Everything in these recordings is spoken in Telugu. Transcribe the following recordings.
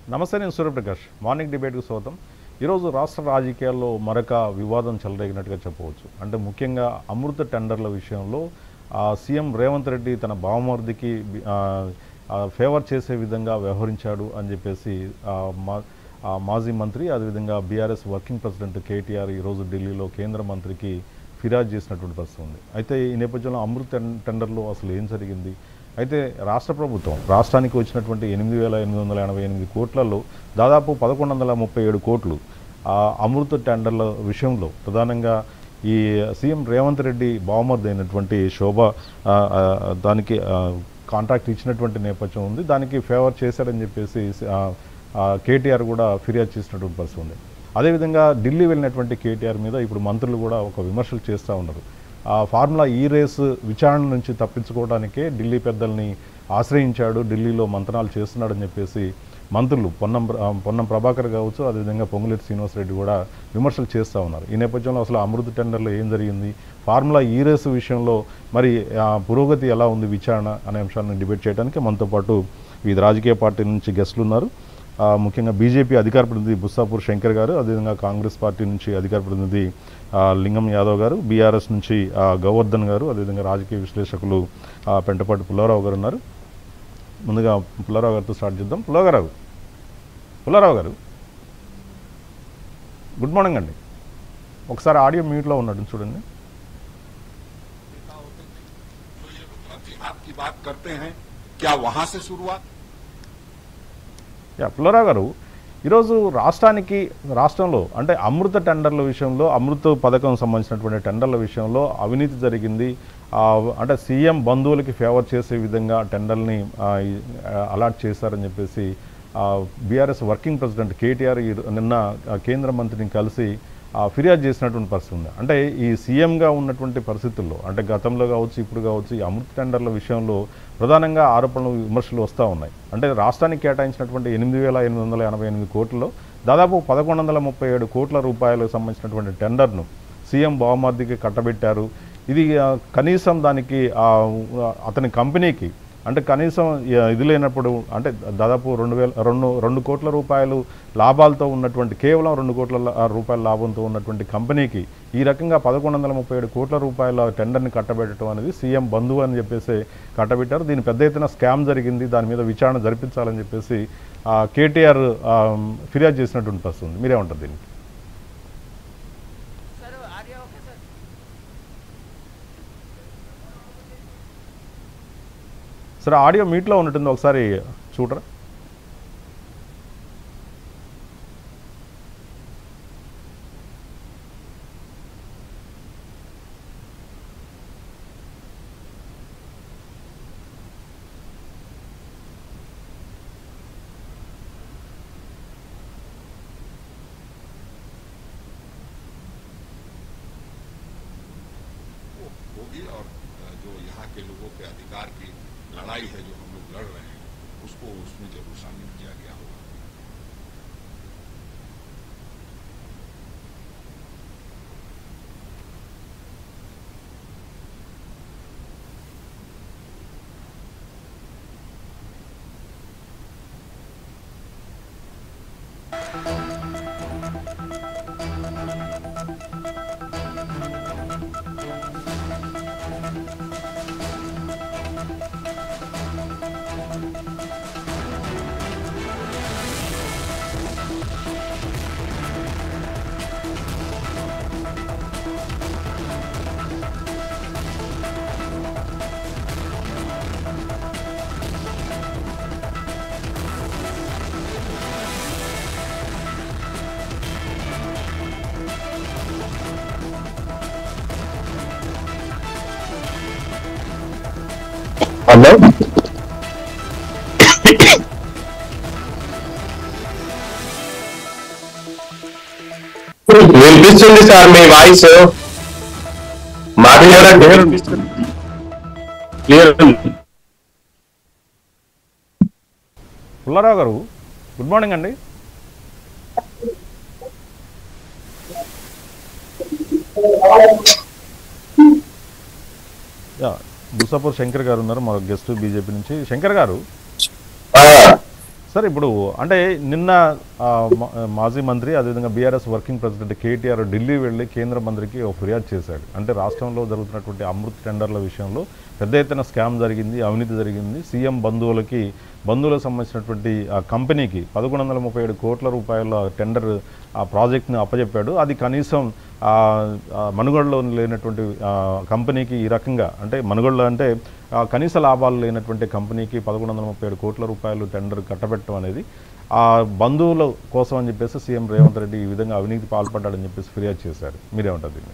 నమస్తే నేను సూర్యప్రకాష్ మార్నింగ్ డిబేట్కు స్వాగతం ఈరోజు రాష్ట్ర రాజకీయాల్లో మరొక వివాదం చెలరేగినట్టుగా చెప్పవచ్చు అంటే ముఖ్యంగా అమృత టెండర్ల విషయంలో ఆ, సీఎం రేవంత్ రెడ్డి తన బావమర్దికి ఆ, ఆ, ఫేవర్ చేసే విధంగా వ్యవహరించాడు అని చెప్పేసి ఆ, మా ఆ, మాజీ మంత్రి అదేవిధంగా బీఆర్ఎస్ వర్కింగ్ ప్రెసిడెంట్ కేటీఆర్ ఈరోజు ఢిల్లీలో కేంద్ర మంత్రికి ఫిర్యాదు చేసినటువంటి పరిస్థితి ఉంది అయితే ఈ నేపథ్యంలో అమృత్ టెన్- టెండర్లో అసలు ఏం జరిగింది అయితే రాష్ట్ర ప్రభుత్వం రాష్ట్రానికి వచ్చినటువంటి ఎనిమిది వేల ఎనిమిది వందల ఎనభై ఎనిమిది కోట్లలో దాదాపు పదకొండు వందల ముప్పై ఏడు కోట్లు ఆ అమృత టెండర్ల విషయంలో ప్రధానంగా ఈ సీఎం రేవంత్ రెడ్డి బావమర్ది అయినటువంటి శోభ ఆ, ఆ, దానికి ఆ, కాంట్రాక్ట్ ఇచ్చినటువంటి నేపథ్యం ఉంది దానికి ఫేవర్ చేశాడని చెప్పేసి ఆ, ఆ, కేటీఆర్ కూడా ఫిర్యాదు చేసినటువంటి పరిస్థితి ఉంది అదేవిధంగా ఢిల్లీ వెళ్ళినటువంటి కేటీఆర్ మీద ఇప్పుడు మంత్రులు కూడా ఒక విమర్శలు చేస్తూ ఉన్నారు ఆ ఫార్ములా ఈ రేసు విచారణ నుంచి తప్పించుకోవడానికే ఢిల్లీ పెద్దల్ని ఆశ్రయించాడు ఢిల్లీలో మంతనాలు చేస్తున్నాడని చెప్పేసి మంత్రులు పొన్నం ప్ర- ఆ, పొన్నం ప్రభాకర్ కావచ్చు అదేవిధంగా పొంగులేటి శ్రీనివాసరెడ్డి కూడా విమర్శలు చేస్తూ ఉన్నారు ఈ నేపథ్యంలో అసలు అమృత టెండర్లో ఏం జరిగింది ఫార్ములా ఈ రేసు విషయంలో మరి ఆ, పురోగతి ఎలా ఉంది విచారణ అనే అంశాలను డిబేట్ చేయడానికి మనతో పాటు వివిధ రాజకీయ పార్టీ నుంచి గెస్టులు ఉన్నారు ఆ, ముఖ్యంగా బీజేపీ అధికార ప్రతినిధి బుస్సాపూర్ శంకర్ గారు అదేవిధంగా కాంగ్రెస్ పార్టీ నుంచి అధికార ప్రతినిధి ఆ, లింగం యాదవ్ గారు బీఆర్ఎస్ నుంచి ఆ, గోవర్ధన్ గారు అదేవిధంగా రాజకీయ విశ్లేషకులు ఆ, పెంటపాటి పుల్లారావు గారు ఉన్నారు ముందుగా పుల్లారావు గారితో స్టార్ట్ చేద్దాం పుల్లారావు పుల్లారావు గారు గుడ్ మార్నింగ్ అండి ఒకసారి ఆడియో మ్యూట్లో ఉన్నట్టు చూడండి तो ये प्रतिभा की बात करते हैं क्या वहां से शुरुआत యా పుల్లారావు గారు ఈరోజు రాష్ట్రానికి రాష్ట్రంలో అంటే అమృత టెండర్ల విషయంలో అమృత పథకం సంబంధించినటువంటి టెండర్ల విషయంలో అవినీతి జరిగింది ఆ, అంటే సీఎం బంధువులకి ఫేవర్ చేసే విధంగా టెండర్ని ఆ, ఈ- ఆ, అలాట్ చేశారని చెప్పేసి బీఆర్ఎస్ వర్కింగ్ ప్రెసిడెంట్ కేటీఆర్ ఈ నిన్న ఆ, కేంద్ర మంత్రిని కలిసి ఆ, ఫిర్యాదు చేసినటువంటి పరిస్థితి ఉంది అంటే ఈ సీఎంగా ఉన్నటువంటి పరిస్థితుల్లో అంటే గతంలో కావచ్చు ఇప్పుడు కావచ్చు ఈ అమృత టెండర్ల విషయంలో ప్రధానంగా ఆరోపణలు విమర్శలు వస్తూ ఉన్నాయి అంటే రాష్ట్రానికి కేటాయించినటువంటి ఎనిమిది వేల ఎనిమిది వందల ఎనభై ఎనిమిది కోట్లలో దాదాపు పదకొండు వందల ముప్పై ఏడు కోట్ల రూపాయలకు సంబంధించినటువంటి టెండర్ను సీఎం బావమర్దికి కట్టబెట్టారు ఇది ఆ, కనీసం దానికి ఆ, అతని కంపెనీకి అంటే కనీసం ఇ- ఇది లేనప్పుడు అంటే దాదాపు రెండు వేల రెండు రెండు కోట్ల రూపాయలు లాభాలతో ఉన్నటువంటి కేవలం రెండు కోట్ల లా- రూపాయల లాభంతో ఉన్నటువంటి కంపెనీకి ఈ రకంగా పదకొండు వందల ముప్పై ఏడు కోట్ల రూపాయల టెండర్ని కట్టబెట్టడం అనేది సీఎం బంధువు అని చెప్పేసి కట్టబెట్టారు దీని పెద్ద ఎత్తున స్కామ్ జరిగింది దాని మీద విచారణ జరిపించాలని చెప్పేసి ఆ, కేటీఆర్ ఆ, ఫిర్యాదు చేసినటువంటి పరిస్థితి ఉంది మీరేమంటారు దీనికి सर आर्या ओके सर సరే ఆడియో మీట్లో ఉన్నట్టుంది ఒకసారి చూడరా होगी और अ, जो यहाँ के लोगों के अधिकार की लड़ाई है जो हम लोग लड़ रहे हैं उसको उसमें जरूर शामिल किया गया होगा హలో వినిపిస్తుంది సార్ మీ వాయిస్ మాట్లాడ క్లియర్ ఉంది పుల్లారావు గారు గుడ్ మార్నింగ్ అండి యా బుసాపూర్ శంకర్ గారు ఉన్నారు మా గెస్ట్ బీజేపీ నుంచి శంకర్ గారు ఆ, సార్ ఇప్పుడు అంటే నిన్న ఆ, మా- మాజీ మంత్రి అదేవిధంగా BRS working president KTR Delhi వెళ్ళి కేంద్ర మంత్రికి ఒక ఫిర్యాదు చేశాడు అంటే రాష్ట్రంలో జరుగుతున్నటువంటి అమృత్ టెండర్ల విషయంలో పెద్ద ఎత్తున స్కామ్ జరిగింది అవినీతి జరిగింది సీఎం బంధువులకి బంధువులకు సంబంధించినటువంటి ఆ కంపెనీకి పదకొండు వందల ముప్పై ఏడు కోట్ల రూపాయల టెండర్ ఆ ప్రాజెక్ట్ని అప్పచెప్పాడు అది కనీసం ఆ, ఆ, మనుగడలో లేనటువంటి ఆ, కంపెనీకి ఈ రకంగా అంటే మనుగడలో అంటే ఆ, కనీస లాభాలు లేనటువంటి కంపెనీకి పదకొండు వందల ముప్పై ఏడు కోట్ల రూపాయలు టెండర్ కట్టబెట్టడం అనేది ఆ బంధువుల కోసం అని చెప్పేసి సీఎం రేవంత్ రెడ్డి ఈ విధంగా అవినీతి పాల్పడ్డాడని చెప్పేసి ఫిర్యాదు చేశారు మీరేమంటారు దీన్ని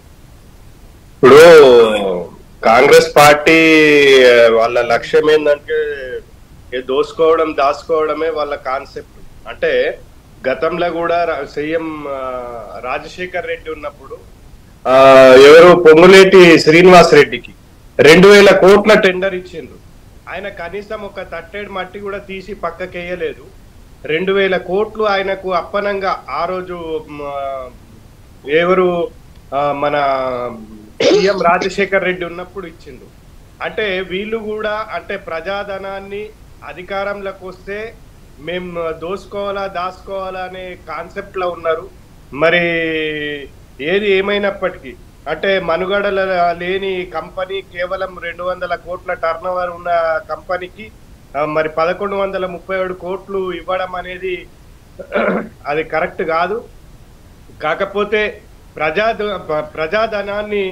ఇప్పుడు కాంగ్రెస్ పార్టీ ఆ, వాళ్ళ లక్ష్యం ఏంటంటే ఏ దోసుకోవడం దాచుకోవడమే వాళ్ళ కాన్సెప్ట్ అంటే గతంలో కూడా రా- సీఎం ఆ, రాజశేఖర్ రెడ్డి ఉన్నప్పుడు ఆ, ఎవరు పొంగులేటి శ్రీనివాస్ రెడ్డికి రెండు వేల కోట్ల టెండర్ ఇచ్చిండ్రు ఆయన కనీసం ఒక తట్టేడు మట్టి కూడా తీసి పక్కకేయలేదు రెండు వేల కోట్లు ఆయనకు అప్పనంగా ఆ రోజు మ, ఎవరు ఆ, మన సీఎం రాజశేఖర్ రెడ్డి ఉన్నప్పుడు ఇచ్చిండు అంటే వీళ్ళు కూడా అంటే ప్రజాధనాన్ని అధికారంలోకి వస్తే మేము దోసుకోవాలా దాచుకోవాలా అనే కాన్సెప్ట్ లో ఉన్నారు మరి ఏది ఏమైనప్పటికీ అంటే మనుగడల లేని కంపెనీ కేవలం రెండు వందల కోట్ల టర్న్ ఉన్న కంపెనీకి ఆ, మరి పదకొండు వందల ముప్పై ఏడు కోట్లు ఇవ్వడం అనేది అది కరెక్ట్ కాదు కాకపోతే ప్రజా ప్రజాధనాన్ని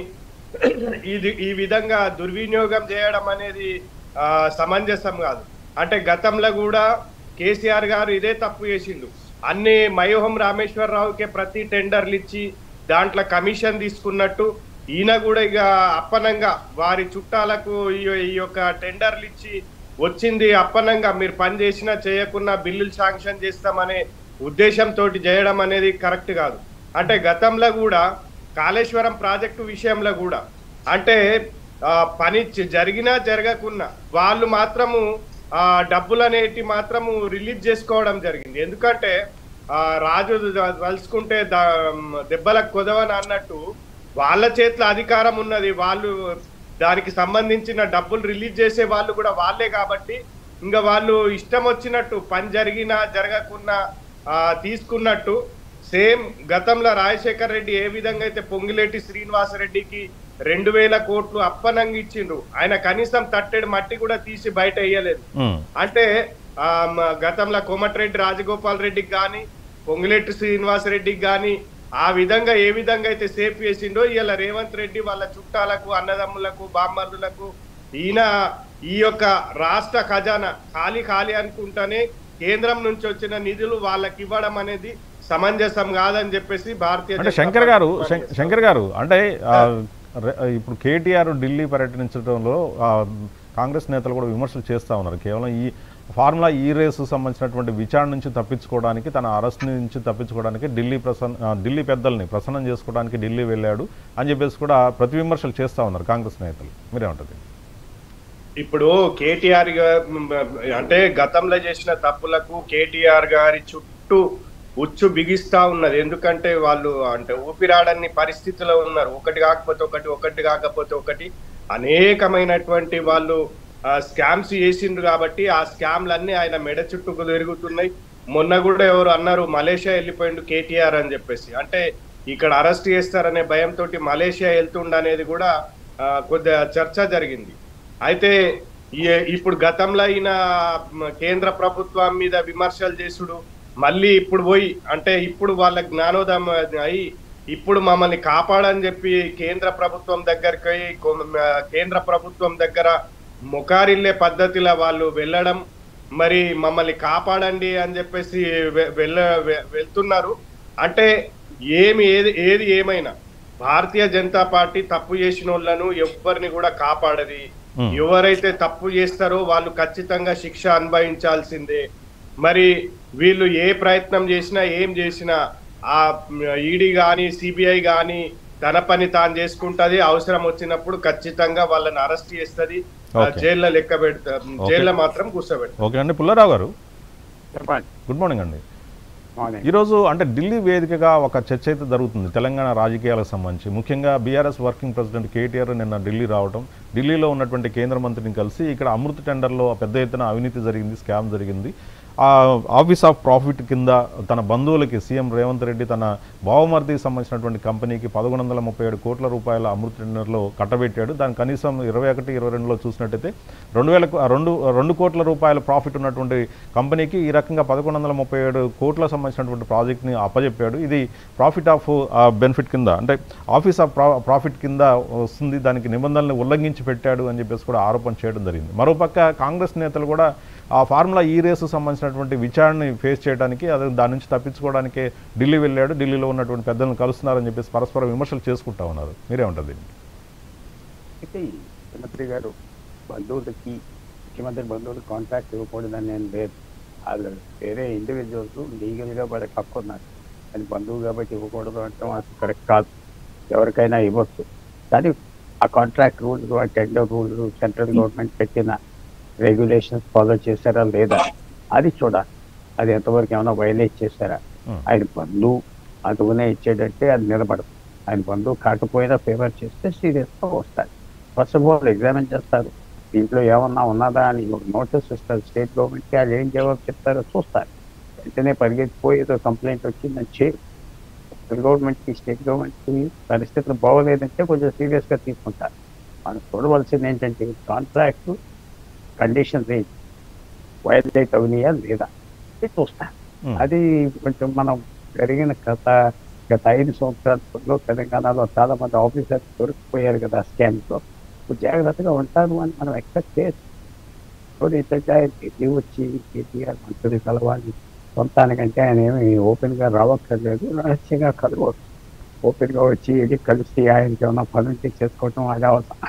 ఇది ఈ విధంగా దుర్వినియోగం చేయడం అనేది ఆ, సమంజసం కాదు అంటే గతంలో కూడా కేసీఆర్ గారు ఇదే తప్పు చేసిండు అన్ని మయోహం రామేశ్వరరావుకే ప్రతి టెండర్లు ఇచ్చి దాంట్లో కమిషన్ తీసుకున్నట్టు ఈయన కూడా ఇక అప్పనంగా వారి చుట్టాలకు ఈ- ఈ యొక్క టెండర్లు ఇచ్చి వచ్చింది అప్పనంగా మీరు పని చేసినా చేయకున్నా బిల్లులు శాంక్షన్ చేస్తామనే ఉద్దేశంతో చేయడం అనేది కరెక్ట్ కాదు అంటే గతంలో కూడా కాళేశ్వరం ప్రాజెక్టు విషయంలో కూడా అంటే ఆ, పని చ- జరిగినా జరగకున్నా వాళ్ళు మాత్రము ఆ డబ్బులు అనేటి మాత్రము రిలీజ్ చేసుకోవడం జరిగింది ఎందుకంటే ఆ రాజు ద- తలుచుకుంటే ద- దెబ్బలకు కొదవని అన్నట్టు వాళ్ళ చేతిలో అధికారం ఉన్నది వాళ్ళు దానికి సంబంధించిన డబ్బులు రిలీజ్ చేసే వాళ్ళు కూడా వాళ్ళే కాబట్టి ఇంకా వాళ్ళు ఇష్టం వచ్చినట్టు పని జరిగినా జరగకున్నా ఆ, తీసుకున్నట్టు సేమ్ గతంలో రాజశేఖర్ రెడ్డి ఏ విధంగా అయితే పొంగిలేటి శ్రీనివాసరెడ్డికి రెండు వేల కోట్లు అప్పనంగా ఇచ్చిండ్రు ఆయన కనీసం తట్టెడు మట్టి కూడా తీసి బయట వేయలేదు ఉమ్, అంటే ఆ, మ- గతంలో కోమటిరెడ్డి రాజగోపాల్ రెడ్డికి కానీ పొంగులెట్టి శ్రీనివాస్ రెడ్డికి కానీ ఆ విధంగా ఏ విధంగా అయితే సేఫ్ చేసిండో ఇలా రేవంత్ రెడ్డి వాళ్ళ చుట్టాలకు అన్నదమ్ములకు బామ్మర్దులకు ఈయన ఈ యొక్క రాష్ట్ర ఖజానా ఖాళీ ఖాళీ అనుకుంటానే కేంద్రం నుంచి వచ్చిన నిధులు వాళ్ళకి ఇవ్వడం అనేది సమంజసం కాదని చెప్పేసి భారతీయ అంటే జనతా శంకర్ గారు పార్టీ శం- శంకర్ గారు అంటే ఆ, రె- ఇప్పుడు కేటీఆర్ ఢిల్లీ పర్యటించడంలో ఆ, కాంగ్రెస్ నేతలు కూడా విమర్శలు చేస్తూ ఉన్నారు కేవలం ఈ ఫార్ములా ఈ రేసు సంబంధించినటువంటి విచారణ నుంచి తప్పించుకోవడానికి తన అరెస్ట్ నుంచి తప్పించుకోవడానికి ఢిల్లీ ప్రసన్న ఆ, ఢిల్లీ పెద్దల్ని ప్రసన్నం చేసుకోవడానికి ఢిల్లీ వెళ్ళాడు అని చెప్పేసి కూడా ప్రతి విమర్శలు చేస్తూ ఉన్నారు కాంగ్రెస్ నేతలు మీరేమంటారు ఇప్పుడు కేటీఆర్ గా- అంటే గతంలో చేసిన తప్పులకు కేటీఆర్ గారి చుట్టూ ఉచ్చు బిగిస్తా ఉన్నది ఎందుకంటే వాళ్ళు అంటే ఊపిరాడని పరిస్థితిలో ఉన్నారు ఒకటి కాకపోతే ఒకటి ఒకటి కాకపోతే ఒకటి అనేకమైనటువంటి వాళ్ళు స్కామ్స్ చేసిండ్రు కాబట్టి ఆ స్కామ్లన్నీ ఆయన మెడ చుట్టూ తిరుగుతున్నాయి మొన్న కూడా ఎవరు అన్నారు మలేషియా వెళ్ళిపోయిండు కేటీఆర్ అని చెప్పేసి అంటే ఇక్కడ అరెస్ట్ చేస్తారనే భయంతో మలేషియా వెళ్తుండనేది కూడా ఆ, కొద్దిగా చర్చ జరిగింది అయితే ఈ- ఇప్పుడు గతంలో అయిన మ, కేంద్ర ప్రభుత్వం మీద విమర్శలు చేసుడు మళ్ళీ ఇప్పుడు పోయి అంటే ఇప్పుడు వాళ్ళ జ్ఞానోదయం అయి ఇప్పుడు మమ్మల్ని కాపాడని చెప్పి కేంద్ర ప్రభుత్వం దగ్గరికి పోయి కొ- మ, కేంద్ర ప్రభుత్వం దగ్గర ముఖారిల్లే పద్ధతిలో వాళ్ళు వెళ్ళడం మరి మమ్మల్ని కాపాడండి అని చెప్పేసి వె- వెళ్ళ వె- వెళ్తున్నారు అంటే ఏమి ఏది ఏది ఏమైనా భారతీయ జనతా పార్టీ తప్పు చేసిన వాళ్ళను ఎవ్వరిని కూడా కాపాడది Hmm. ఎవరైతే తప్పు చేస్తారో వాళ్ళు ఖచ్చితంగా శిక్ష అనుభవించాల్సిందే మరి వీళ్ళు ఏ ప్రయత్నం చేసినా ఏం చేసినా ఆ ఈడీ గాని సిబిఐ గాని తన పని తాను చేసుకుంటది అవసరం వచ్చినప్పుడు ఖచ్చితంగా వాళ్ళని అరెస్ట్ చేస్తది ఆ, Okay. జైల్లో లెక్క పెడతా జైల్లో మాత్రం కూర్చోబెడతారు ఓకే అండి పుల్లారావు గారు చెప్పండి గుడ్ మార్నింగ్ అండి మార్నింగ్ ఈరోజు అంటే ఢిల్లీ వేదికగా ఒక చర్చ అయితే జరుగుతుంది తెలంగాణ రాజకీయాలకు సంబంధించి ముఖ్యంగా బీఆర్ఎస్ వర్కింగ్ ప్రెసిడెంట్ కేటీఆర్ నిన్న ఢిల్లీ రావడం ఢిల్లీలో ఉన్నటువంటి కేంద్ర మంత్రిని కలిసి ఇక్కడ అమృత్ టెండర్లో పెద్ద ఎత్తున అవినీతి జరిగింది స్కామ్ జరిగింది ఆ ఆఫీస్ ఆఫ్ ప్రాఫిట్ కింద తన బంధువులకి సీఎం రేవంత్ రెడ్డి తన బావమర్దికి సంబంధించినటువంటి కంపెనీకి పదకొండు వందల ముప్పై ఏడు కోట్ల రూపాయల అమృత్ టెండర్లో కట్టబెట్టాడు దాని కనీసం ఇరవై ఒకటి ఇరవై రెండులో చూసినట్టయితే రెండు వేల రెండు రెండు కోట్ల రూపాయల ప్రాఫిట్ ఉన్నటువంటి కంపెనీకి ఈ రకంగా పదకొండు వందల ముప్పై ఏడు కోట్లకు సంబంధించినటువంటి ప్రాజెక్ట్ని అప్పజెప్పాడు ఇది ప్రాఫిట్ ఆఫ్ బెనిఫిట్ కింద అంటే ఆఫీస్ ఆఫ్ ప్రాఫిట్ కింద వస్తుంది దానికి నిబంధనలు ఉల్లంఘించి పెట్టాడు అని చెప్పేసి కూడా ఆరోపణ చేయడం జరిగింది మరోపక్క కాంగ్రెస్ నేతలు కూడా ఆ ఫార్ములా ఈ రేసు సంబంధించినటువంటి విచారణని ఫేస్ చేయడానికి అదే దాని నుంచి తప్పించుకోవడానికి ఢిల్లీ వెళ్ళాడు ఢిల్లీలో ఉన్నటువంటి పెద్దలను కలుస్తున్నారని చెప్పేసి పరస్పర విమర్శలు చేసుకుంటా ఉన్నారు మీరేమంటారు దీనికి అయితే ఈ ముఖ్యమంత్రి గారు బంధువులకి ముఖ్యమంత్రి బంధువులకు కాంట్రాక్ట్ ఇవ్వకూడదని నేను లేదు వాళ్ళు వేరే ఇండివిజువల్స్ లీగల్గా వాళ్ళకి హక్కు ఉన్నారు అది బంధువు కాబట్టి ఇవ్వకూడదు అంటాం అది కరెక్ట్ కాదు ఎవరికైనా ఇవ్వచ్చు కానీ ఆ కాంట్రాక్ట్ రూల్స్ ఆ టెండర్ రూల్స్ సెంట్రల్ గవర్నమెంట్ పెట్టిన రెగ్యులేషన్స్ ఫాలో చేశారా లేదా అది చూడాలి అది ఎంతవరకు ఏమైనా వైలేట్ చేశారా Hmm. ఆయన బంధువు అందుకునే ఇచ్చేటట్టే అది నిలబడదు ఆయన బంధువు కాకపోయినా ఫేవర్ చేస్తే సీరియస్గా వస్తారు ఫస్ట్ ఆఫ్ ఆల్ ఎగ్జామిన్ చేస్తారు దీంట్లో ఏమన్నా ఉన్నదా అని ఒక నోటీస్ ఇస్తారు స్టేట్ గవర్నమెంట్కి వాళ్ళు ఏం జవాబు చెప్తారో చూస్తారు వెంటనే పరిగెత్తిపోయి ఏదో కంప్లైంట్ వచ్చిందని చేయి సెంట్రల్ గవర్నమెంట్కి స్టేట్ గవర్నమెంట్కి పరిస్థితులు బాగోలేదంటే కొంచెం సీరియస్గా తీసుకుంటారు మనం చూడవలసింది ఏంటంటే కాంట్రాక్ట్ కండిషన్స్ ఏంటి వైలేట్ అవునాయా లేదా ఇది చూస్తారు ఉమ్. అది కొంచెం మనం జరిగిన గత గత ఐదు సంవత్సరాలలో తెలంగాణలో చాలా మంది ఆఫీసర్స్ దొరికిపోయారు కదా స్కామ్స్ లో ఇప్పుడు జాగ్రత్తగా ఉంటారు అని మనం ఎక్స్పెక్ట్ చేయొచ్చు ఇప్పుడు ఏంటంటే ఆయన ఢిల్లీ వచ్చి కేటీఆర్ మంత్రి కలవాలి సొంతానికంటే ఆయన ఏమి ఓపెన్ గా రావక్కర్లేదు రహస్యంగా కలవచ్చు ఓపెన్ గా వచ్చి ఇది కలిసి ఆయనకి ఏమైనా పనులు చేసుకోవటం అది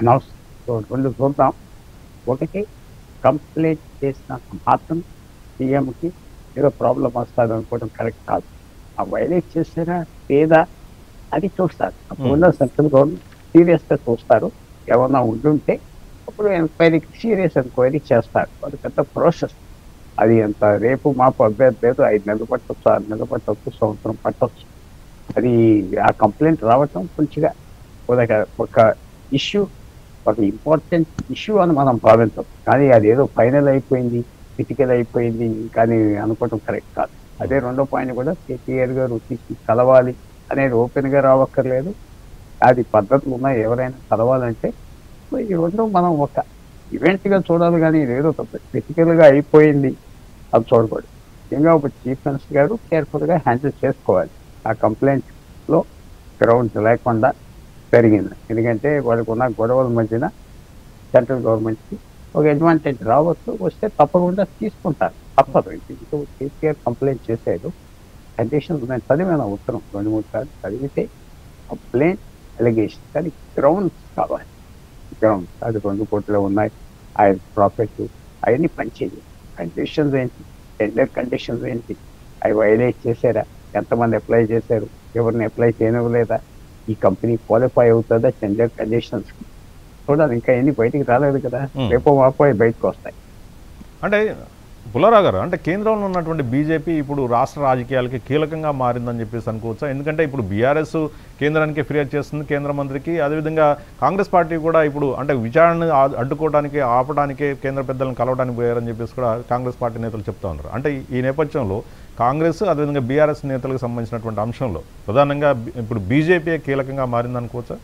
అనవసరం రెండు చూద్దాం ఒకటి కంప్లైంట్ చేసినంత మాత్రం సీఎంకి ఏదో ప్రాబ్లం వస్తుంది అనుకోవడం కరెక్ట్ కాదు ఆ వైలేట్ చేసారా లేదా అది చూస్తారు అప్పుడు సెంట్రల్ గవర్నమెంట్ సీరియస్ గా చూస్తారు ఏమన్నా ఉండుంటే అప్పుడు ఎంక్వైరీకి సీరియస్ ఎంక్వైరీ చేస్తారు అది పెద్ద ప్రాసెస్ అది ఎంత రేపు మాపు అభ్యర్థి లేదు ఐదు నెలలు పట్టొచ్చు ఆరు నెలలు పట్టొచ్చు సంవత్సరం పట్టొచ్చు అది ఆ కంప్లైంట్ రావటం కొంచెంగా ఒక ఒక ఇష్యూ ఒక ఇంపార్టెంట్ ఇష్యూ అని మనం భావించాం కానీ అది ఏదో ఫైనల్ అయిపోయింది క్రిటికల్ అయిపోయింది కానీ అనుకోవటం కరెక్ట్ కాదు అదే రెండో పాయింట్ కూడా కేటీఆర్ గారు తీసి కలవాలి అనేది ఓపెన్ గా రావక్కర్లేదు అది పద్ధతులు ఉన్నాయి ఎవరైనా కలవాలంటే సో ఈ రెండు మనం ఒక ఈవెంట్ గా చూడాలి కానీ ఇది ఏదో క్రిటికల్ గా అయిపోయింది అది చూడకూడదు ముఖ్యంగా ఒక చీఫ్ మినిస్టర్ గారు కేర్ఫుల్ గా హ్యాండిల్ చేసుకోవాలి ఆ కంప్లైంట్ లో గ్రౌండ్ లేకుండా జరిగింది ఎందుకంటే వాళ్ళకు ఉన్న గొడవల మధ్యన సెంట్రల్ గవర్నమెంట్ కి ఒక అడ్వాంటేజ్ రావచ్చు వస్తే తప్పకుండా తీసుకుంటారు తప్పదు ఇంటికి కేసీఆర్ కంప్లైంట్ చేశాడు కండిషన్స్ నేను చదివాను ఆ ఉత్తరం రెండు మూడు సార్లు చదివితే కంప్లైంట్ అలిగేషన్ కానీ గ్రౌండ్స్ కావాలి గ్రౌండ్స్ అది రెండు కోట్లు ఉన్నాయి ఆయన ప్రాఫిట్ అవన్నీ పనిచేయదు కండిషన్స్ ఏంటి టెండర్ కండిషన్స్ ఏంటి అవి వైలేట్ చేశారా ఎంతమంది అప్లై చేశారు ఎవరిని అప్లై చేయనివ్వలేదా ఈ కంపెనీ క్వాలిఫై అవుతుందా టెండర్ కండిషన్స్ చూడాలి ఇంకా ఎన్ని బయటికి రాలేదు కదా Hmm. రేపో మాపో అవి బయటకు వస్తాయి అంటే పుల్లారావు గారు అంటే కేంద్రంలో ఉన్నటువంటి బీజేపీ ఇప్పుడు రాష్ట్ర రాజకీయాలకి కీలకంగా మారిందని చెప్పేసి అనుకోవచ్చా ఎందుకంటే ఇప్పుడు బీఆర్ఎస్ కేంద్రానికి ఫిర్యాదు చేస్తుంది కేంద్ర మంత్రికి అదేవిధంగా కాంగ్రెస్ పార్టీ కూడా ఇప్పుడు అంటే విచారణను ఆ- అడ్డుకోవడానికి ఆపడానికి కేంద్ర పెద్దలను కలవడానికి పోయారని చెప్పేసి కూడా కాంగ్రెస్ పార్టీ నేతలు చెప్తా ఉన్నారు అంటే ఈ- ఈ నేపథ్యంలో కాంగ్రెస్ అదేవిధంగా బీఆర్ఎస్ నేతలకు సంబంధించినటువంటి అంశంలో ప్రధానంగా బి- ఇప్పుడు బీజేపీ కీలకంగా మారింది అనుకోవచ్చా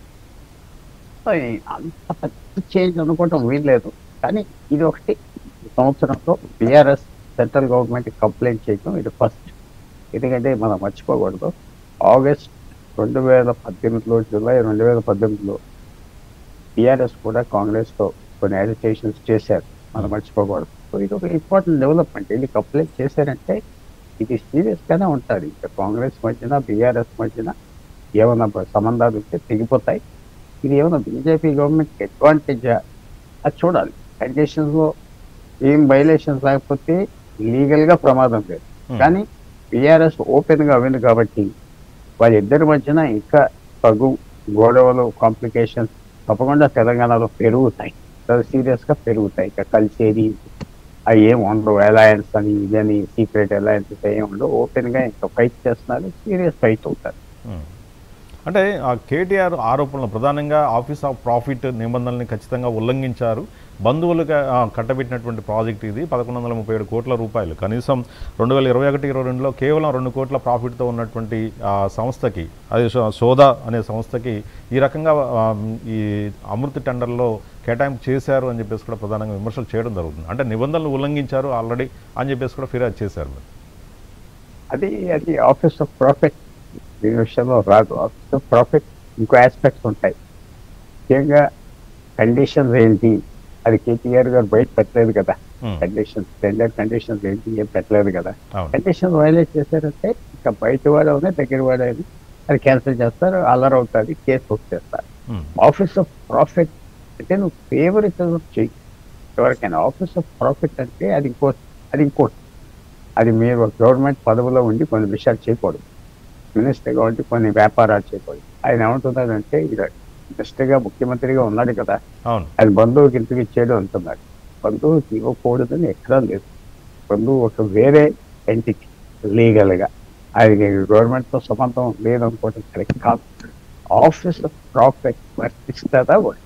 సో ఈ అంత పెద్ద చేంజ్ అనుకోవటం వీల్లేదు కానీ ఇది ఒకటి ఈ సంవత్సరంలో బీఆర్ఎస్ సెంట్రల్ గవర్నమెంట్ కంప్లైంట్ చేయడం ఇది ఫస్ట్ ఎందుకంటే మనం మర్చిపోకూడదు ఆగస్ట్ రెండు వేల పద్దెనిమిదిలో జూలై రెండు వేల పద్దెనిమిదిలో బీఆర్ఎస్ కూడా కాంగ్రెస్తో కొన్ని అజిటేషన్స్ చేశారు మనం మర్చిపోకూడదు సో ఇది ఒక ఇంపార్టెంట్ డెవలప్మెంట్ ఇది కంప్లైంట్ చేశారంటే ఇది సీరియస్గానే ఉంటుంది ఇంకా కాంగ్రెస్ మధ్యన బీఆర్ఎస్ మధ్యన ఏమైనా సంబంధాలు ఉంటే తెగిపోతాయి ఇది ఏమైనా బీజేపీ గవర్నమెంట్ అడ్వాంటేజ్ అది చూడాలి కండిషన్స్ లో ఏం వైలేషన్స్ లేకపోతే లీగల్ గా ప్రమాదం లేదు Hmm. కానీ బీఆర్ఎస్ ఓపెన్ గా ఉంది కాబట్టి వాళ్ళిద్దరి మధ్యన ఇంకా తగు గొడవలు కాంప్లికేషన్స్ తప్పకుండా తెలంగాణలో పెరుగుతాయి సీరియస్ గా పెరుగుతాయి ఇక కలిసేది అవి ఏం ఉండవు అలయన్స్ అని ఇదని సీక్రెట్ అలయన్సెస్ ఏం ఉండవు ఓపెన్ గా ఇంకా ఫైట్ చేస్తున్నారు సీరియస్ ఫైట్ అవుతారు ఉమ్. అంటే ఆ కేటీఆర్ ఆరోపణలు ప్రధానంగా ఆఫీస్ ఆఫ్ ప్రాఫిట్ నిబంధనల్ని ఖచ్చితంగా ఉల్లంఘించారు బంధువులుగా ఆ, కట్టబెట్టినటువంటి ప్రాజెక్ట్ ఇది పదకొండు వందల ముప్పై ఏడు కోట్ల రూపాయలు కనీసం రెండు వేల ఇరవై ఒకటి ఇరవై రెండులో కేవలం రెండు కోట్ల ప్రాఫిట్తో ఉన్నటువంటి ఆ సంస్థకి అది సో- సోదా అనే సంస్థకి ఈ రకంగా ఆ, ఈ అమృత్ టెండర్లో కేటాయింపు చేశారు అని చెప్పేసి కూడా ప్రధానంగా విమర్శలు చేయడం జరుగుతుంది అంటే నిబంధనలు ఉల్లంఘించారు ఆల్రెడీ అని చెప్పేసి కూడా ఫిర్యాదు చేశారు మరి. అది అది ఆఫీస్ ఆఫ్ ప్రాఫిట్ ఈ విషయంలో రాదు ఆఫీస్ ఆఫ్ ప్రాఫిట్ ఇంకో ఆస్పెక్ట్స్ ఉంటాయి ముఖ్యంగా కండిషన్స్ ఏంటి అది కేటీఆర్ గారు బయట పెట్టలేదు కదా Hmm. కండిషన్స్ టెండర్ కండిషన్స్ ఏంటి ఏం పెట్టలేదు కదా అవును కండిషన్ వైలేట్ చేశారంటే ఇంకా బయట వాడు అవునా దగ్గర వాడు అయినా అది క్యాన్సిల్ చేస్తారు అల్లర్ అవుతుంది కేసు బుక్ చేస్తారు ఉమ్, ఆఫీస్ ఆఫ్ ప్రాఫిట్ అంటే నువ్వు ఫేవరిజం చెయ్యి ఎవరికైనా ఆఫీస్ ఆఫ్ ప్రాఫిట్ అంటే అది ఇంకో అది ఇంకోటి అది మీరు గవర్నమెంట్ పదవిలో ఉండి కొన్ని విషయాలు చేయకూడదు మినిస్టర్గా ఉండి కొన్ని వ్యాపారాలు చేయకూడదు ఆయన ఏమంటున్నాడంటే ఇది మినిస్టర్గా ముఖ్యమంత్రిగా ఉన్నాడు కదా అవును అది బంధువుకి ఇంటికి ఇచ్చేయడం అంటున్నాడు బంధువుకి ఇవ్వకూడదని ఎక్కడా లేదు బంధువు ఒక వేరే ఎంటిటీ లీగల్గా అది గవర్నమెంట్తో సంబంధం లేదనుకోవడం కరెక్ట్ కాదు ఆఫీస్ ఆఫ్ ప్రాఫిట్ వర్తిస్తుందా వర్క్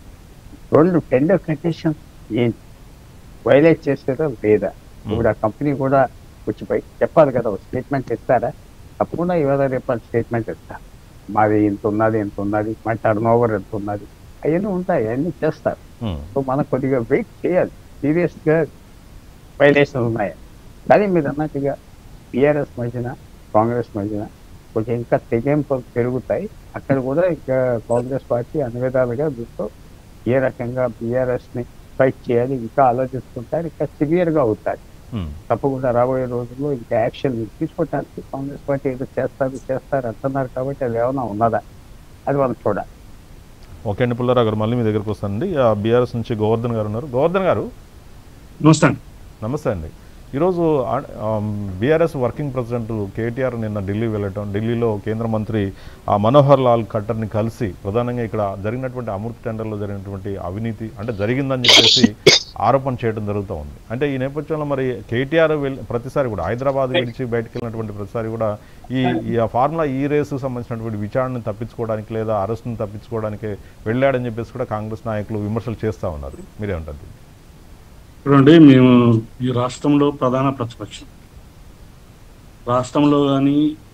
రెండు టెండర్ కండిషన్స్ ఏంటి వైలేట్ చేసేదా లేదా ఇప్పుడు ఆ కంపెనీ కూడా వచ్చి బయట చెప్పాలి కదా స్టేట్మెంట్ ఇస్తారా తప్పకుండా ఇవాళ రేపు స్టేట్మెంట్ ఇస్తారు మాది ఇంత ఉన్నది ఇంత ఉన్నది మా టర్న్ ఓవర్ ఎంత ఉన్నది అవన్నీ ఉంటాయి అవన్నీ చేస్తారు ఉమ్, సో మనం కొద్దిగా వెయిట్ చేయాలి సీరియస్గా వైలేషన్ ఉన్నాయి కానీ మీరు అన్నట్టుగా టీఆర్ఎస్ మధ్యన కాంగ్రెస్ మధ్యన కొంచెం ఇంకా తెగింపులు పెరుగుతాయి అక్కడ కూడా ఇంకా కాంగ్రెస్ పార్టీ అన్ని విధాలుగా దీంతో ఏ రకంగా బీఆర్ఎస్ ని ఫైట్ చేయాలి ఇంకా ఆలోచిస్తుంటారు ఇంకా సివియర్ గా అవుతారు ఉమ్. తప్పకుండా రాబోయే రోజుల్లో ఇంకా యాక్షన్ తీసుకోవటానికి కాంగ్రెస్ పార్టీ ఏదో చేస్తారు చేస్తారు అంటున్నారు కాబట్టి అది ఏమైనా ఉన్నదా అది మనం చూడాలి ఓకే అండి పుల్లారావు గారు మళ్ళీ మీ దగ్గరకు వస్తానండి బీఆర్ఎస్ నుంచి గోవర్ధన్ గారు ఉన్నారు గోవర్ధన్ గారు నమస్తే అండి నమస్తే అండి ఈరోజు బీఆర్ఎస్ వర్కింగ్ ప్రెసిడెంట్ కేటీఆర్ నిన్న ఢిల్లీ వెళ్ళటం ఢిల్లీలో కేంద్ర మంత్రి ఆ, మనోహర్ లాల్ ఖట్టర్ని కలిసి ప్రధానంగా ఇక్కడ జరిగినటువంటి అమృత్ టెండర్లో జరిగినటువంటి అవినీతి అంటే జరిగిందని చెప్పేసి ఆరోపణ చేయడం జరుగుతూ ఉంది అంటే ఈ నేపథ్యంలో మరి కేటీఆర్ వెళ్ళి ప్రతిసారి కూడా హైదరాబాద్ విడిచి బయటకు వెళ్ళినటువంటి ప్రతిసారి కూడా ఈ ఈ ఆ ఫార్ములా ఈ రేసు సంబంధించినటువంటి విచారణను తప్పించుకోవడానికి లేదా అరెస్ట్ని తప్పించుకోవడానికి వెళ్ళాడని చెప్పేసి కూడా కాంగ్రెస్ నాయకులు విమర్శలు చేస్తూ ఉన్నారు మీరేమంటారు దీన్ని? చూడండి మేము ఈ రాష్ట్రంలో ప్రధాన ప్రతిపక్షం రాష్ట్రంలో కానీ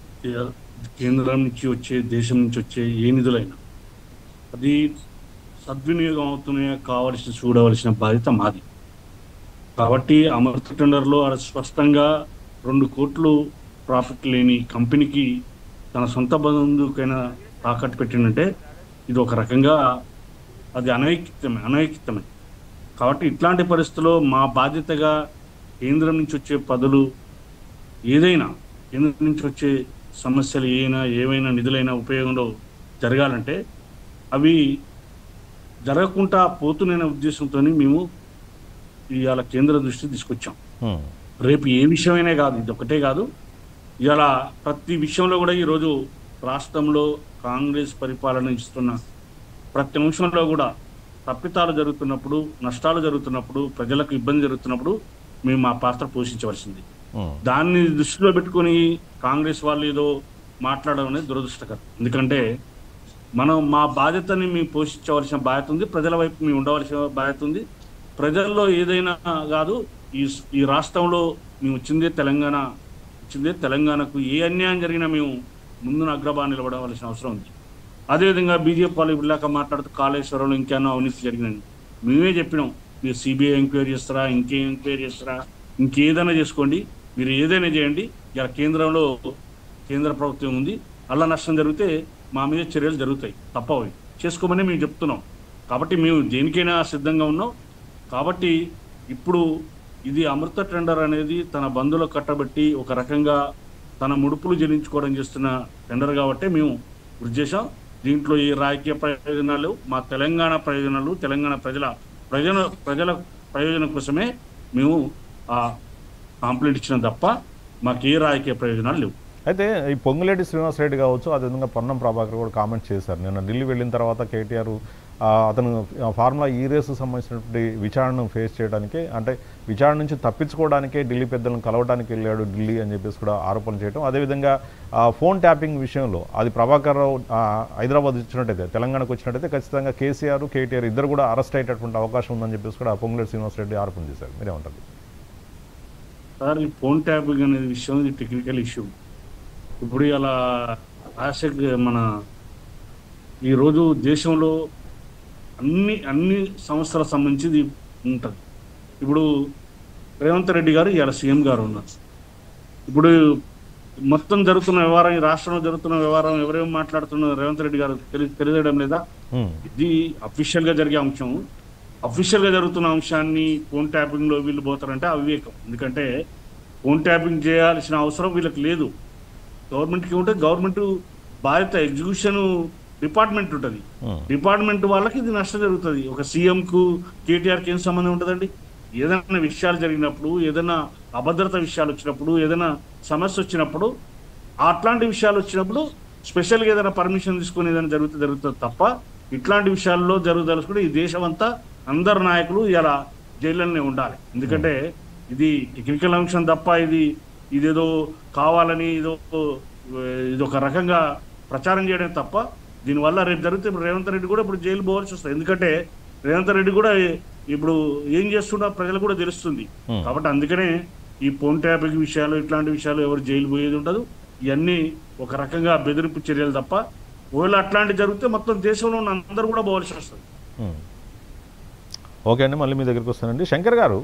కేంద్రం నుంచి వచ్చే దేశం నుంచి వచ్చే ఏ నిధులైనా అది సద్వినియోగం అవుతున్నాయో కావలసిన చూడవలసిన బాధ్యత మాది కాబట్టి అమృత టెండర్లో అది స్పష్టంగా రెండు కోట్లు ప్రాఫిట్ లేని కంపెనీకి తన సొంత బంధువుకైనా తాకట్టు పెట్టిందంటే ఇది ఒక రకంగా అది అనైక్యతమే అనైక్యతమే కాబట్టి ఇట్లాంటి పరిస్థితుల్లో మా బాధ్యతగా కేంద్రం నుంచి వచ్చే పదులు ఏదైనా కేంద్రం నుంచి వచ్చే సమస్యలు ఏమైనా ఏవైనా నిధులైనా ఉపయోగంలో జరగాలంటే అవి జరగకుండా పోతున్న ఉద్దేశంతో మేము ఇవాళ కేంద్ర దృష్టి తీసుకొచ్చాం హ్మ్. రేపు ఏ విషయమైనా కాదు ఇది ఒకటే కాదు ఇవాళ ప్రతి విషయంలో కూడా ఈరోజు రాష్ట్రంలో కాంగ్రెస్ పరిపాలన ఇస్తున్న ప్రతి నిమిషంలో కూడా తప్పితాలు జరుగుతున్నప్పుడు నష్టాలు జరుగుతున్నప్పుడు ప్రజలకు ఇబ్బంది జరుగుతున్నప్పుడు మేము మా పాత్ర పోషించవలసింది హ్మ్. దాన్ని దృష్టిలో పెట్టుకొని కాంగ్రెస్ వాళ్ళు ఏదో మాట్లాడడం అనేది దురదృష్టకరం ఎందుకంటే మనం మా బాధ్యతని మేము పోషించవలసిన బాధ్యత ఉంది ప్రజల వైపు మేము ఉండవలసిన బాధ్యత ఉంది ప్రజల్లో ఏదైనా కాదు ఈ ఈ రాష్ట్రంలో మేము వచ్చిందే తెలంగాణ వచ్చిందే తెలంగాణకు ఏ అన్యాయం జరిగినా మేము ముందున అగ్రభా నిలబడవలసిన అవసరం ఉంది అదేవిధంగా బీజేపీ వాళ్ళు ఇలాక మాట్లాడుతూ కాళేశ్వరంలో ఇంకేమో అవినీతి జరిగిందని మేమే చెప్పినాం మీరు సిబిఐ ఎంక్వైరీ చేస్తారా ఇంకేం ఎంక్వైరీ చేస్తారా ఇంకేదైనా చేసుకోండి మీరు ఏదైనా చేయండి ఇలా కేంద్రంలో కేంద్ర ప్రభుత్వం ఉంది అలా నష్టం జరిగితే మా మీద చర్యలు జరుగుతాయి తప్పవి చేసుకోమని మేము చెప్తున్నాం కాబట్టి మేము దేనికైనా సిద్ధంగా ఉన్నాం కాబట్టి ఇప్పుడు ఇది అమృత టెండర్ అనేది తన బంధువులకు కట్టబెట్టి ఒక రకంగా తన ముడుపులు చెల్లించుకోవడం చేస్తున్న టెండర్ కాబట్టి మేము వృద్ధి చేశాం దీంట్లో ఈ రాజకీయ ప్రయోజనాలు మా తెలంగాణ ప్రయోజనాలు తెలంగాణ ప్రజల ప్రజల ప్రజల ప్రయోజనం కోసమే మేము ఆ కాంప్లైంట్ ఇచ్చిన తప్ప మాకు ఏ రాజకీయ ప్రయోజనాలు లేవు అయితే ఈ పొంగులేటి శ్రీనివాస్ రెడ్డి కావచ్చు అదేవిధంగా పొన్నం ప్రభాకర్ కూడా కామెంట్ చేశారు నిన్న ఢిల్లీ వెళ్ళిన తర్వాత కేటీఆర్ ఆ, అతను ఆ, ఫార్ములా ఈ రేసు సంబంధించినటువంటి విచారణను ఫేస్ చేయడానికి అంటే విచారణ నుంచి తప్పించుకోవడానికే ఢిల్లీ పెద్దలను కలవడానికి వెళ్ళాడు ఢిల్లీ అని చెప్పేసి కూడా ఆరోపణలు చేయడం అదేవిధంగా ఆ, ఫోన్ ట్యాపింగ్ విషయంలో అది ప్రభాకర్ రావు ఆ, హైదరాబాద్ వచ్చినట్టయితే తెలంగాణకు వచ్చినట్టయితే ఖచ్చితంగా కేసీఆర్ కేటీఆర్ ఇద్దరు కూడా అరెస్ట్ అయ్యేటటువంటి అవకాశం ఉందని చెప్పేసి కూడా పొంగులేటి శ్రీనివాసరెడ్డి ఆరోపణ చేశారు మీరేమంటారు సార్ ఈ ఫోన్ ట్యాపింగ్ అనేది విషయం ఇది టెక్నికల్ ఇష్యూ ఇప్పుడు ఇలా ఆశక్ మన ఈరోజు దేశంలో అన్ని అన్ని సంస్థలకు సంబంధించి ఇది ఉంటుంది ఇప్పుడు రేవంత్ రెడ్డి గారు ఇవాళ సీఎం గారు ఉన్నారు ఇప్పుడు మొత్తం జరుగుతున్న వ్యవహారం ఈ రాష్ట్రంలో జరుగుతున్న వ్యవహారం ఎవరేం మాట్లాడుతున్నారు రేవంత్ రెడ్డి గారు తెలి తెలియడం లేదా ఉమ్, ఇది అఫీషియల్ గా జరిగే అంశం అఫీషియల్ గా జరుగుతున్న అంశాన్ని ఫోన్ ట్యాపింగ్ లో వీళ్ళు పోతారంటే అవివేకం ఎందుకంటే ఫోన్ ట్యాపింగ్ చేయాల్సిన అవసరం వీళ్ళకి లేదు గవర్నమెంట్ కి ఉంటే గవర్నమెంట్ బాధ్యత ఎగ్జిక్యూషన్ డిపార్ట్మెంట్ ఉంటుంది ఉమ్, డిపార్ట్మెంట్ వాళ్ళకి ఇది నష్టం జరుగుతుంది ఒక సీఎం కు కేటీఆర్ కి ఏం సంబంధం ఉంటుందండి ఏదైనా విషయాలు జరిగినప్పుడు ఏదైనా అభద్రత విషయాలు వచ్చినప్పుడు ఏదైనా సమస్య వచ్చినప్పుడు అట్లాంటి విషయాలు వచ్చినప్పుడు స్పెషల్గా ఏదైనా పర్మిషన్ తీసుకొని ఏదైనా జరిగితే జరుగుతుంది తప్ప ఇట్లాంటి విషయాల్లో జరుగుదలుచుకుంటే ఈ దేశం అంతా అందరు నాయకులు ఇలా జైల్లోనే ఉండాలి ఎందుకంటే ఇది టెక్నికల్ అంశం తప్ప ఇది ఇదేదో కావాలని ఇదో ఇది ఒక రకంగా ప్రచారం చేయడం తప్ప దీనివల్ల రేపు జరిగితే ఇప్పుడు రేవంత్ రెడ్డి కూడా ఇప్పుడు జైలు పోవాల్సి వస్తుంది ఎందుకంటే రేవంత్ రెడ్డి కూడా ఇప్పుడు ఏం చేస్తున్నా ప్రజలకు కూడా తెలుస్తుంది Hmm. కాబట్టి అందుకనే ఈ ఫోన్ ట్యాపింగ్ విషయాలు ఇట్లాంటి విషయాలు ఎవరు జైలు పోయేది ఉండదు ఇవన్నీ ఒక రకంగా బెదిరింపు చర్యలు తప్ప ఒకవేళ అట్లాంటివి జరిగితే మొత్తం దేశంలో ఉన్న అందరూ కూడా పోవాల్సి వస్తుంది ఉమ్. ఓకే అండి మళ్ళీ మీ దగ్గరికి వస్తానండి శంకర్ గారు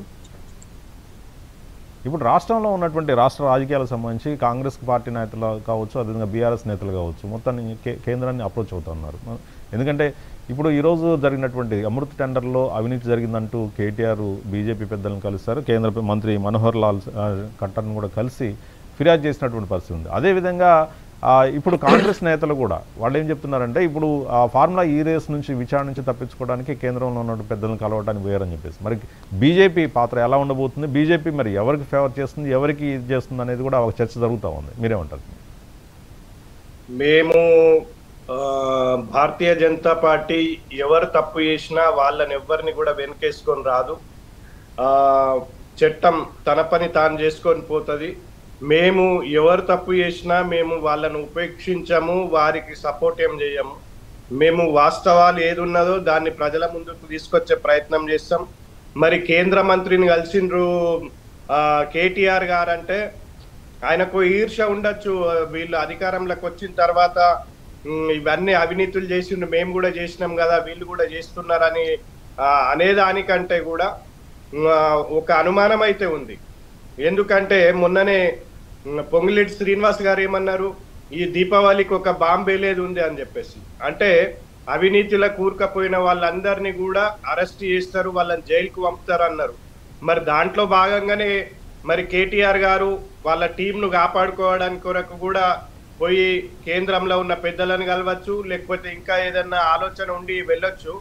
ఇప్పుడు రాష్ట్రంలో ఉన్నటువంటి రాష్ట్ర రాజకీయాలకు సంబంధించి కాంగ్రెస్ పార్టీ నేతలు కావచ్చు అదేవిధంగా బీఆర్ఎస్ నేతలు కావచ్చు మొత్తాన్ని కే- కేంద్రాన్ని అప్రోచ్ అవుతున్నారు ఎందుకంటే ఇప్పుడు ఈరోజు జరిగినటువంటి అమృత్ టెండర్లో అవినీతి జరిగిందంటూ కేటీఆర్ బీజేపీ పెద్దలను కలుస్తారు కేంద్ర మంత్రి మనోహర్ లాల్ ఆ, ఖట్టర్ను కూడా కలిసి ఫిర్యాదు చేసినటువంటి పరిస్థితి ఉంది అదేవిధంగా ఆ, ఇప్పుడు కాంగ్రెస్ నేతలు కూడా వాళ్ళు ఏం చెప్తున్నారంటే ఇప్పుడు ఆ ఫార్ములా ఈ రేస్ నుంచి విచారణ నుంచి తప్పించుకోవడానికి కేంద్రంలో ఉన్న పెద్దలను కలవడానికి వేరని చెప్పేసి మరి బీజేపీ పాత్ర ఎలా ఉండబోతుంది బీజేపీ మరి ఎవరికి ఫేవర్ చేస్తుంది ఎవరికి ఇది చేస్తుంది అనేది కూడా ఒక చర్చ జరుగుతూ ఉంది మీరేమంటారు మేము ఆ, భారతీయ జనతా పార్టీ ఎవరు తప్పు చేసినా వాళ్ళని ఎవరిని కూడా వెనకేసుకొని రాదు ఆ, చట్టం తన పని తాను చేసుకొని పోతుంది మేము ఎవరు తప్పు చేసినా మేము వాళ్ళను ఉపేక్షించము వారికి సపోర్ట్ ఏం చేయము మేము వాస్తవాలు ఏది ఉన్నదో దాన్ని ప్రజల ముందుకు తీసుకొచ్చే ప్రయత్నం చేస్తాం మరి కేంద్ర మంత్రిని కలిసిండ్రు ఆ, కేటీఆర్ గారంటే ఆయనకు ఈర్ష ఉండొచ్చు వీళ్ళు అధికారంలోకి వచ్చిన తర్వాత ఉమ్, ఇవన్నీ అవినీతులు చేసిండు మేము కూడా చేసినాం కదా వీళ్ళు కూడా చేస్తున్నారని ఆ, అనేదానికంటే కూడా ఉమ్, ఆ, ఒక అనుమానం అయితే ఉంది ఎందుకంటే మొన్ననే ఉమ్, పొంగులేటి శ్రీనివాస్ గారు ఏమన్నారు ఈ దీపావళికి ఒక బాంబే లేదు ఉంది అని చెప్పేసి అంటే అవినీతిలో కూరుకపోయిన వాళ్ళందరినీ కూడా అరెస్ట్ చేస్తారు వాళ్ళని జైలుకు పంపుతారు అన్నారు మరి దాంట్లో భాగంగానే మరి కేటీఆర్ గారు వాళ్ళ టీంను కాపాడుకోవడానికి కొరకు కూడా పోయి కేంద్రంలో ఉన్న పెద్దలను కలవచ్చు లేకపోతే ఇంకా ఏదన్నా ఆలోచన ఉండి వెళ్ళొచ్చు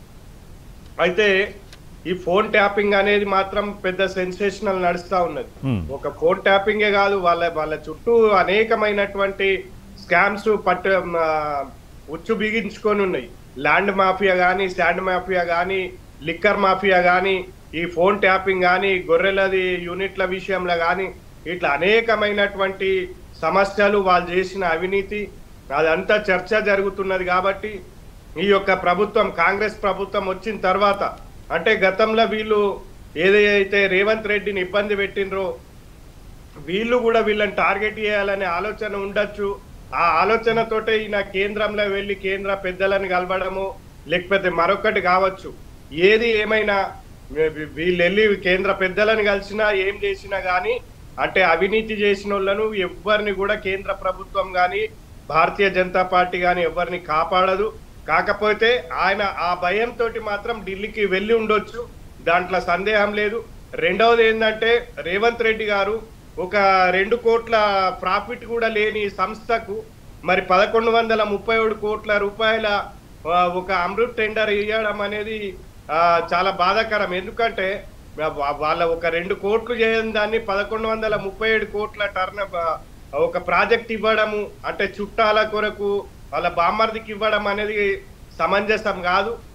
అయితే ఈ ఫోన్ ట్యాపింగ్ అనేది మాత్రం పెద్ద సెన్సేషనల్ నడుస్తా ఉన్నది Hmm. ఒక ఫోన్ ట్యాపింగే కాదు వాళ్ళ వాళ్ళ చుట్టూ అనేకమైనటువంటి స్కామ్స్ పట్టు ఆ, ఉచ్చు బిగించుకొని ఉన్నాయి ల్యాండ్ మాఫియా కానీ శాండ్ మాఫియా కానీ లిక్కర్ మాఫియా కానీ ఈ ఫోన్ ట్యాపింగ్ కానీ గొర్రెలది యూనిట్ల విషయంలో కానీ ఇట్లా అనేకమైనటువంటి సమస్యలు వాళ్ళు చేసిన అవినీతి అదంతా చర్చ జరుగుతున్నది కాబట్టి ఈ యొక్క ప్రభుత్వం కాంగ్రెస్ ప్రభుత్వం వచ్చిన తర్వాత అంటే గతంలో వీళ్ళు ఏదైతే రేవంత్ రెడ్డిని ఇబ్బంది పెట్టినరో వీళ్ళు కూడా వీళ్ళని టార్గెట్ చేయాలనే ఆలోచన ఉండొచ్చు ఆ ఆలోచనతోటే ఈయన కేంద్రంలో వెళ్ళి కేంద్ర పెద్దలను కలవడము లేకపోతే మరొకటి కావచ్చు ఏది ఏమైనా వీ- వీళ్ళు వెళ్ళి కేంద్ర పెద్దలను కలిసినా ఏం చేసినా గానీ అంటే అవినీతి చేసిన వాళ్ళను ఎవరిని కూడా కేంద్ర ప్రభుత్వం గాని భారతీయ జనతా పార్టీ గాని ఎవరిని కాపాడదు కాకపోతే ఆయన ఆ భయంతో మాత్రం ఢిల్లీకి వెళ్ళి ఉండొచ్చు దాంట్లో సందేహం లేదు రెండవది ఏంటంటే రేవంత్ రెడ్డి గారు ఒక రెండు కోట్ల ప్రాఫిట్ కూడా లేని సంస్థకు మరి పదకొండు వందల ముప్పై ఏడు కోట్ల రూపాయల ఆ, ఒక అమృత్ టెండర్ ఇవ్వడం అనేది ఆ, చాలా బాధాకరం ఎందుకంటే వా- వాళ్ళ ఒక రెండు కోట్లు చేయని దాన్ని పదకొండు వందల ముప్పై ఏడు కోట్ల టర్న్ ఒక ప్రాజెక్ట్ ఇవ్వడము అంటే చుట్టాల కొరకు వాళ్ళ బామ్మర్దికి ఇవ్వడం అనేది సమంజసం కాదు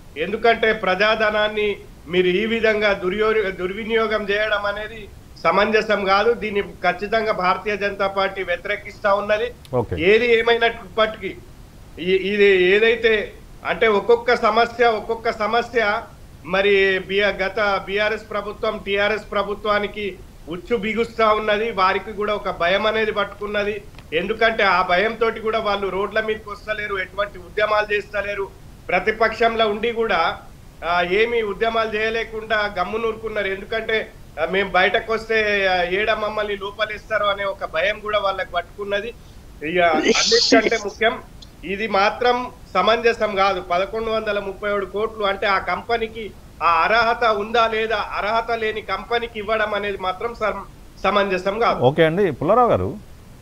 ఎందుకంటే ప్రజాధనాన్ని మీరు ఈ విధంగా దుర్యో దుర్వినియోగం చేయడం అనేది సమంజసం కాదు దీన్ని ఖచ్చితంగా భారతీయ జనతా పార్టీ వ్యతిరేకిస్తా ఉన్నది ఓకే ఏది ఏమైనప్పటికీ ఈ- ఇది ఏదైతే అంటే ఒక్కొక్క సమస్య ఒక్కొక్క సమస్య మరి బిఆర్ గత బీఆర్ఎస్ ప్రభుత్వం టిఆర్ఎస్ ప్రభుత్వానికి ఉచ్చు బిగుస్తా ఉన్నది వారికి కూడా ఒక భయం అనేది పట్టుకున్నది ఎందుకంటే ఆ భయంతో కూడా వాళ్ళు రోడ్ల మీదకి వస్తలేరు ఎటువంటి ఉద్యమాలు చేస్తలేరు ప్రతిపక్షంలో ఉండి కూడా ఆ, ఏమి ఉద్యమాలు చేయలేకుండా గమ్మునూరుకున్నారు ఎందుకంటే ఆ, మేము బయటకు వస్తే ఆ, ఏడ మమ్మల్ని లోపలిస్తారు అనే ఒక భయం కూడా వాళ్ళకి పట్టుకున్నది ఇక అన్నిటికంటే ముఖ్యం ఇది మాత్రం సమంజసం కాదు పదకొండు వందల ముప్పై ఏడు కోట్లు అంటే ఆ కంపెనీకి ఆ అర్హత ఉందా లేదా అర్హత లేని కంపెనీకి ఇవ్వడం అనేది మాత్రం సమ- సమంజసం కాదు ఓకే అండి పుల్లారావు గారు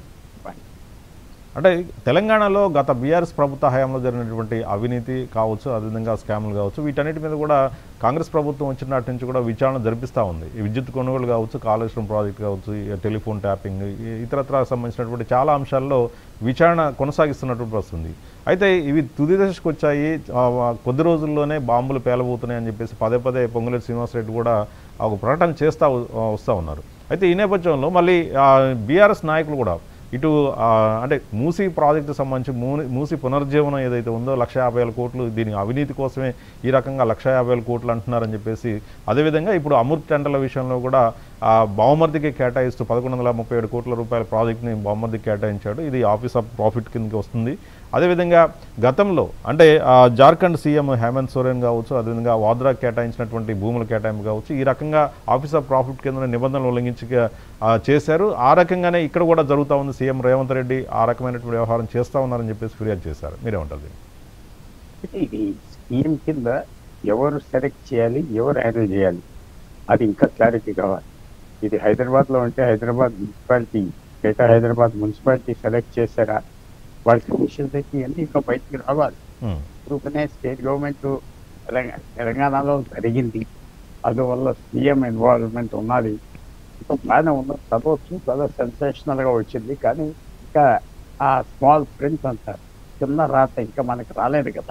అంటే తెలంగాణలో గత బీఆర్ఎస్ ప్రభుత్వ హయాంలో జరిగినటువంటి అవినీతి కావచ్చు అదేవిధంగా స్కాములు కావచ్చు వీటన్నిటి మీద కూడా కాంగ్రెస్ ప్రభుత్వం వచ్చిన నాటి నుంచి కూడా విచారణ జరిపిస్తూ ఉంది ఈ విద్యుత్ కొనుగోలు కావచ్చు కాళేశ్వరం ప్రాజెక్ట్ కావచ్చు ఈ టెలిఫోన్ ట్యాపింగ్ ఈ ఇతరత్ర సంబంధించినటువంటి చాలా అంశాల్లో విచారణ కొనసాగిస్తున్నటువంటి వస్తుంది అయితే ఇవి తుది దశకు వచ్చాయి ఆ, కొద్ది రోజుల్లోనే బాంబులు పేలబోతున్నాయి అని చెప్పేసి పదే పదే పొంగులేటి శ్రీనివాసరెడ్డి కూడా ఒక ప్రకటన చేస్తూ వస్తూ ఉన్నారు అయితే ఈ నేపథ్యంలో మళ్ళీ బీఆర్ఎస్ నాయకులు కూడా ఇటు ఆ, అంటే మూసీ ప్రాజెక్టు సంబంధించి మూని మూసీ పునర్జీవనం ఏదైతే ఉందో లక్ష యాభై వేల కోట్లు దీని అవినీతి కోసమే ఈ రకంగా లక్ష యాభై వేల కోట్లు అంటున్నారని చెప్పేసి అదేవిధంగా ఇప్పుడు అమృత్ టెండర్ల విషయంలో కూడా ఆ బహుమతికి కేటాయిస్తూ పదకొండు వందల ముప్పై ఏడు కోట్ల రూపాయల ప్రాజెక్ట్ని బహుమతికి కేటాయించాడు ఇది ఆఫీస్ ఆఫ్ ప్రాఫిట్ కిందకి వస్తుంది అదేవిధంగా గతంలో అంటే ఆ, జార్ఖండ్ సీఎం హేమంత్ సోరెన్ కావచ్చు అదేవిధంగా వాద్రా కేటాయించినటువంటి భూముల కేటాయింపు కావచ్చు ఈ రకంగా ఆఫీస్ ఆఫ్ ప్రాఫిట్ కింద నిబంధనలు ఉల్లంఘించి ఆ, చేశారు ఆ రకంగానే ఇక్కడ కూడా జరుగుతూ ఉంది సీఎం రేవంత్ రెడ్డి ఆ రకమైనటువంటి వ్యవహారం చేస్తూ ఉన్నారని చెప్పేసి ఫిర్యాదు చేశారు మీరేమంటారు దీన్ని? అయితే ఇది స్కీమ్ కింద ఎవరు సెలెక్ట్ చేయాలి ఎవరు హ్యాండిల్ చేయాలి అది ఇంకా క్లారిటీ కావాలి ఇది హైదరాబాద్ లో ఉంటే Hyderabad municipality greater Hyderabad municipality select చేశారా వాళ్ళ కమిషన్ తెచ్చి అన్ని ఇంకా బయటికి రావాలి ఉమ్, గ్రూప్నే స్టేట్ గవర్నమెంట్ తెలంగాణ తెలంగాణలో జరిగింది అందువల్ల సీఎం ఇన్వాల్వ్మెంట్ ఉన్నది ఇంకా బాగానే ఉన్నది చదవచ్చు చాలా సెన్సేషనల్ గా వచ్చింది కానీ ఇంకా ఆ స్మాల్ ప్రింట్ అంటారు చిన్న రాత ఇంకా మనకి రాలేదు కదా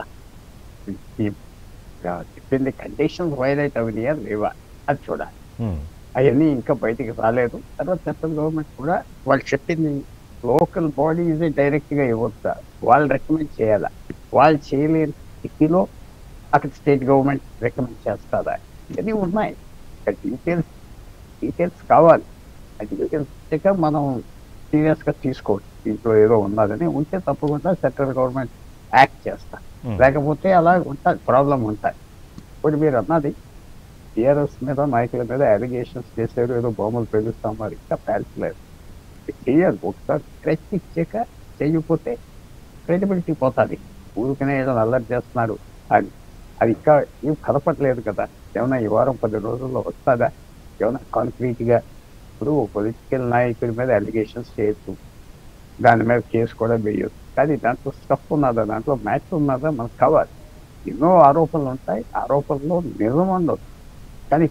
ఈ- ఆ చెప్పింది కండిషన్స్ వైలేట్ అవినాయా లేవా అది చూడాలి ఉమ్, అవన్నీ ఇంకా బయటికి రాలేదు తర్వాత సెంట్రల్ గవర్నమెంట్ కూడా వాళ్ళు చెప్పింది లోకల్ బాడీస్ డైరెక్ట్ గా ఇవ్వద్దా వాళ్ళు రికమెండ్ చేయాలా వాళ్ళు చేయలేని స్థితిలో అక్కడ స్టేట్ గవర్నమెంట్ రికమెండ్ చేస్తుందా ఇవన్నీ ఉన్నాయి డీటెయిల్స్ డీటెయిల్స్ కావాలి ఆ డీటెయిల్స్ వచ్చాక మనం సీరియస్ గా తీసుకోవచ్చు దీంట్లో ఏదో ఉన్నదని ఉంటే తప్పకుండా సెంట్రల్ గవర్నమెంట్ యాక్ట్ చేస్తా ఉమ్. లేకపోతే అలా ఉంటుంది ప్రాబ్లం ఉంటాయి ఇప్పుడు మీరు అన్నది టీఆర్ఎస్ మీద నాయకుల మీద అలిగేషన్స్ చేశారు ఏదో బొమ్మలు పెరుగుతాం మరి ఇంకా పేల్చలేదు చెయ్యాలి ఒకసారి స్ట్రెచ్ ఇచ్చాక చెయ్యకపోతే క్రెడిబిలిటీ పోతుంది ఊరికనే ఏదో అల్లరి చేస్తున్నారు అని అది ఇంకా ఏం కదపట్లేదు కదా ఏమైనా ఈ వారం పది రోజుల్లో వస్తుందా ఏమైనా కాంక్రీట్ గా ఇప్పుడు పొలిటికల్ నాయకుడి మీద అలిగేషన్స్ చేయొచ్చు దాని మీద కేసు కూడా వేయొచ్చు కానీ దాంట్లో స్టఫ్ ఉన్నదా దాంట్లో మ్యాచ్ ఉన్నదా మనకు కావాలి ఎన్నో ఆరోపణలు ఉంటాయి ఆరోపణలో నిజం ఉండదు కానీ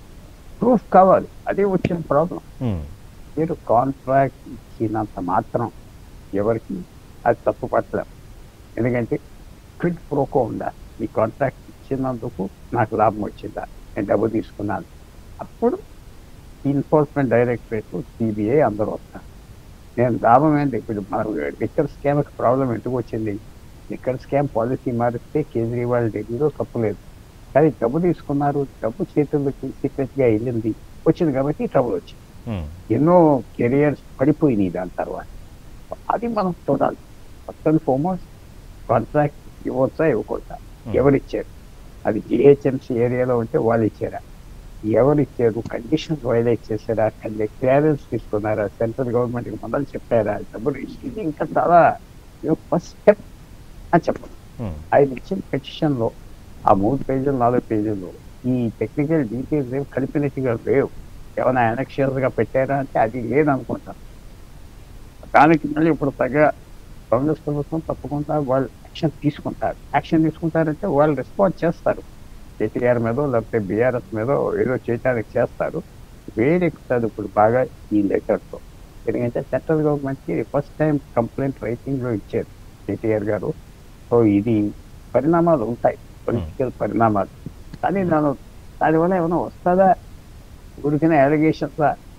ప్రూఫ్ కావాలి అదే వచ్చిన ప్రాబ్లం ఉమ్, మీరు కాంట్రాక్ట్ ఇచ్చినంత మాత్రం ఎవరికి అది తప్పు పట్టలేం ఎందుకంటే క్విడ్ ప్రోకో ఉండాలి ఈ కాంట్రాక్ట్ ఇచ్చినందుకు నాకు లాభం వచ్చిందా నేను డబ్బు తీసుకున్నాను అప్పుడు ఎన్ఫోర్స్మెంట్ డైరెక్టరేట్ సిబిఐ అందరూ వస్తారు నేను లాభం ఏంటి ఇప్పుడు మన లిక్కర్ స్కామ్కి ప్రాబ్లం ఎందుకు వచ్చింది లిక్కర్ స్కామ్ పాలసీ మారిస్తే కేజ్రీవాల్ ఢిల్లీలో తప్పులేదు కానీ డబ్బు తీసుకున్నారు డబ్బు చేతుల్లోకి సీక్రెట్గా వెళ్ళింది వచ్చింది కాబట్టి ట్రబుల్ వచ్చింది ఉమ్, ఎన్నో కెరియర్స్ పడిపోయినాయి దాని తర్వాత అది మనం చూడాలి ఫస్ట్ అండ్ ఫార్మోస్ట్ కాంట్రాక్ట్ ఇవ్వచ్చా ఇవ్వకూడదా ఎవరు ఇచ్చారు అది జిహెచ్ఎంసీ ఏరియాలో ఉంటే వాళ్ళు ఇచ్చారా ఎవరు ఇచ్చారు కండిషన్స్ వైలేట్ చేశారా క్లియరెన్స్ తీసుకున్నారా సెంట్రల్ గవర్నమెంట్ మొదలు చెప్పారా డబ్బులు ఇది ఇంకా చాలా ఫస్ట్ స్టెప్ అని చెప్పండి ఉమ్, ఆయన ఇచ్చిన petition లో ఆ మూడు పేజీలు నాలుగు పేజీల్లో ఈ టెక్నికల్ డీటెయిల్స్ ఏమి కలిపినట్టుగా లేవు ఏమైనా annexures గా పెట్టారా అంటే అది లేదనుకుంటాను దానికి మళ్ళీ ఇప్పుడు తగ్గ కాంగ్రెస్ ప్రభుత్వం తప్పకుండా వాళ్ళు యాక్షన్ తీసుకుంటారు యాక్షన్ తీసుకుంటారంటే వాళ్ళు రెస్పాన్స్ చేస్తారు కేటీఆర్ మీదో లేకపోతే బీఆర్ఎస్ మీదో ఏదో చేయడానికి చేస్తారు వేడెక్కుతుంది ఇప్పుడు బాగా ఈ లెటర్తో ఎందుకంటే సెంట్రల్ గవర్నమెంట్కి ఫస్ట్ టైం కంప్లైంట్ రైటింగ్లో ఇచ్చారు కేటీఆర్ గారు సో ఇది పరిణామాలు ఉంటాయి పొలిటికల్ పరిణామాలు కానీ దాని దానివల్ల ఏమైనా వస్తుందా ఊరికనే అలిగేషన్స్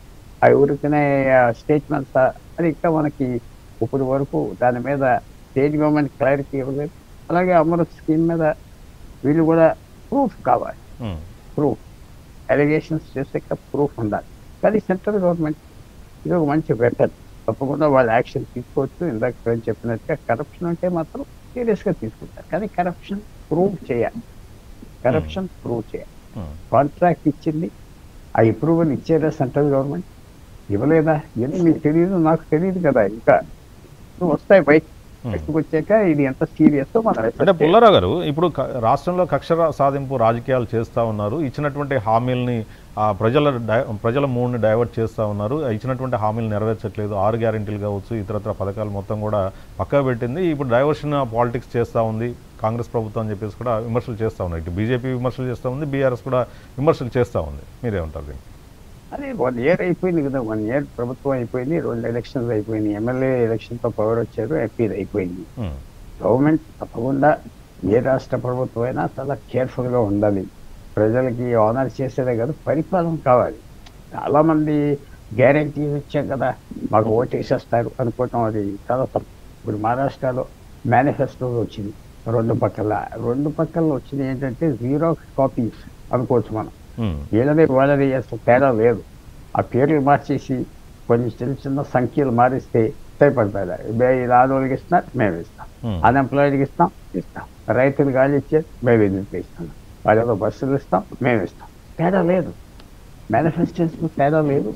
ఆ ఊరికనే స్టేట్మెంట్స్ అది ఇంకా మనకి ఇప్పుడు వరకు దాని మీద స్టేట్ గవర్నమెంట్ క్లారిటీ ఇవ్వలేదు అలాగే అమృత్ స్కీమ్ మీద వీళ్ళు కూడా ప్రూఫ్ కావాలి ఉమ్, ప్రూఫ్ అలిగేషన్స్ చేసాక ప్రూఫ్ ఉండాలి కానీ సెంట్రల్ గవర్నమెంట్ ఇది ఒక మంచి వెపన్ తప్పకుండా వాళ్ళు యాక్షన్ తీసుకోవచ్చు ఇందాక నేను చెప్పినట్టుగా కరప్షన్ అంటే మాత్రం సీరియస్గా తీసుకుంటారు కానీ కరప్షన్ ప్రూవ్ చేయాలి కరప్షన్ ప్రూవ్ చేయాలి ఉమ్. కాంట్రాక్ట్ ఇచ్చింది ఆ అప్రూవల్ ఇచ్చేదా సెంట్రల్ గవర్నమెంట్ ఇవ్వలేదా ఇవన్నీ మీకు తెలియదు నాకు తెలియదు కదా ఇంకా నువ్వు వస్తాయి బయట బయటకు వచ్చాక ఇది ఎంత సీరియస్ మనం అంటే assess చేయాలి. పుల్లారావు గారు ఇప్పుడు క- రాష్ట్రంలో కక్ష రా- సాధింపు రాజకీయాలు చేస్తూ ఉన్నారు ఇచ్చినటువంటి హామీలని ఆ, ప్రజల డై ప్రజల మూడ్ని డైవర్ట్ చేస్తూ ఉన్నారు ఇచ్చినటువంటి హామీలు నెరవేర్చట్లేదు ఆరు గ్యారెంటీలు కావచ్చు ఇతరత్ర పథకాలు మొత్తం కూడా పక్కా పెట్టింది ఇప్పుడు డైవర్షన్ పాలిటిక్స్ చేస్తూ ఉంది కాంగ్రెస్ ప్రభుత్వం అని చెప్పేసి కూడా విమర్శలు చేస్తూ ఉన్నాయి ఇటు బీజేపీ విమర్శలు చేస్తూ ఉంది బీఆర్ఎస్ కూడా విమర్శలు చేస్తూ ఉంది మీరేమంటారు దీనికి అదే వన్ ఇయర్ అయిపోయింది కదా వన్ ఇయర్ ప్రభుత్వం అయిపోయింది రెండు ఎలక్షన్స్ అయిపోయింది ఎమ్మెల్యే ఎలక్షన్ తో పవర్ వచ్చారు ఎంపీది అయిపోయింది ఉమ్, గవర్నమెంట్ తప్పకుండా ఏ రాష్ట్ర ప్రభుత్వం అయినా చాలా కేర్ఫుల్ గా ఉండాలి ప్రజలకి ఆనర్ చేసేదే కాదు పరిపాలన కావాలి చాలా మంది గ్యారంటీస్ ఇచ్చాం కదా మాకు ఓటు వేసేస్తారు అనుకోవటం అది చాలా తప్పు ఇప్పుడు మహారాష్ట్రలో మేనిఫెస్టో వచ్చింది రెండు పక్కల రెండు పక్కల వచ్చింది ఏంటంటే జీరో కాపీస్ అనుకోవచ్చు మనం ఉమ్, వీళ్ళది వాళ్ళది అసలు తేడా లేదు ఆ పేర్లు మార్చేసి కొన్ని చిన్న చిన్న సంఖ్యలు మారిస్తే సరిపడతాయి ఇది ఆడవాళ్ళకి ఇస్తున్నారు మేము ఇస్తాం ఉమ్, అన్ఎంప్లాయిడ్కి ఇస్తాం ఇస్తాం రైతులు గాలి ఇచ్చేది మేము ఎందుకు ఇస్తాం వాళ్ళతో బస్సులు ఇస్తాం మేము ఇస్తాం తేడా లేదు మేనిఫెస్టోస్ తేడా లేదు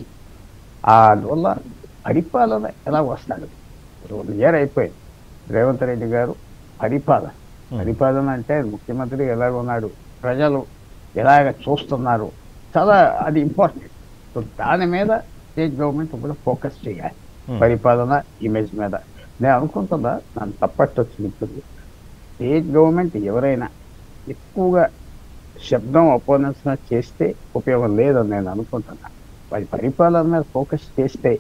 ఆ వల్ల పరిపాలన ఎలా వస్తాడు రెండు ఇయర్ అయిపోయింది రేవంత్ రెడ్డి గారు పరిపాలన పరిపాలన అంటే ముఖ్యమంత్రి ఎలాగ ఉన్నాడు ప్రజలు ఎలాగ చూస్తున్నారు చాలా అది ఇంపార్టెంట్ సో దాని మీద స్టేట్ గవర్నమెంట్ కూడా ఫోకస్ చేయాలి Hmm. పరిపాలన ఇమేజ్ మీద నేను అనుకుంటున్నా నన్ను తప్పట్టు వచ్చింది ఇప్పుడు స్టేట్ గవర్నమెంట్ ఎవరైనా ఎక్కువగా శబ్దం అపోనెంట్స్ మీద చేస్తే ఉపయోగం లేదని నేను అనుకుంటున్నా వారి పరిపాలన మీద ఫోకస్ చేస్తే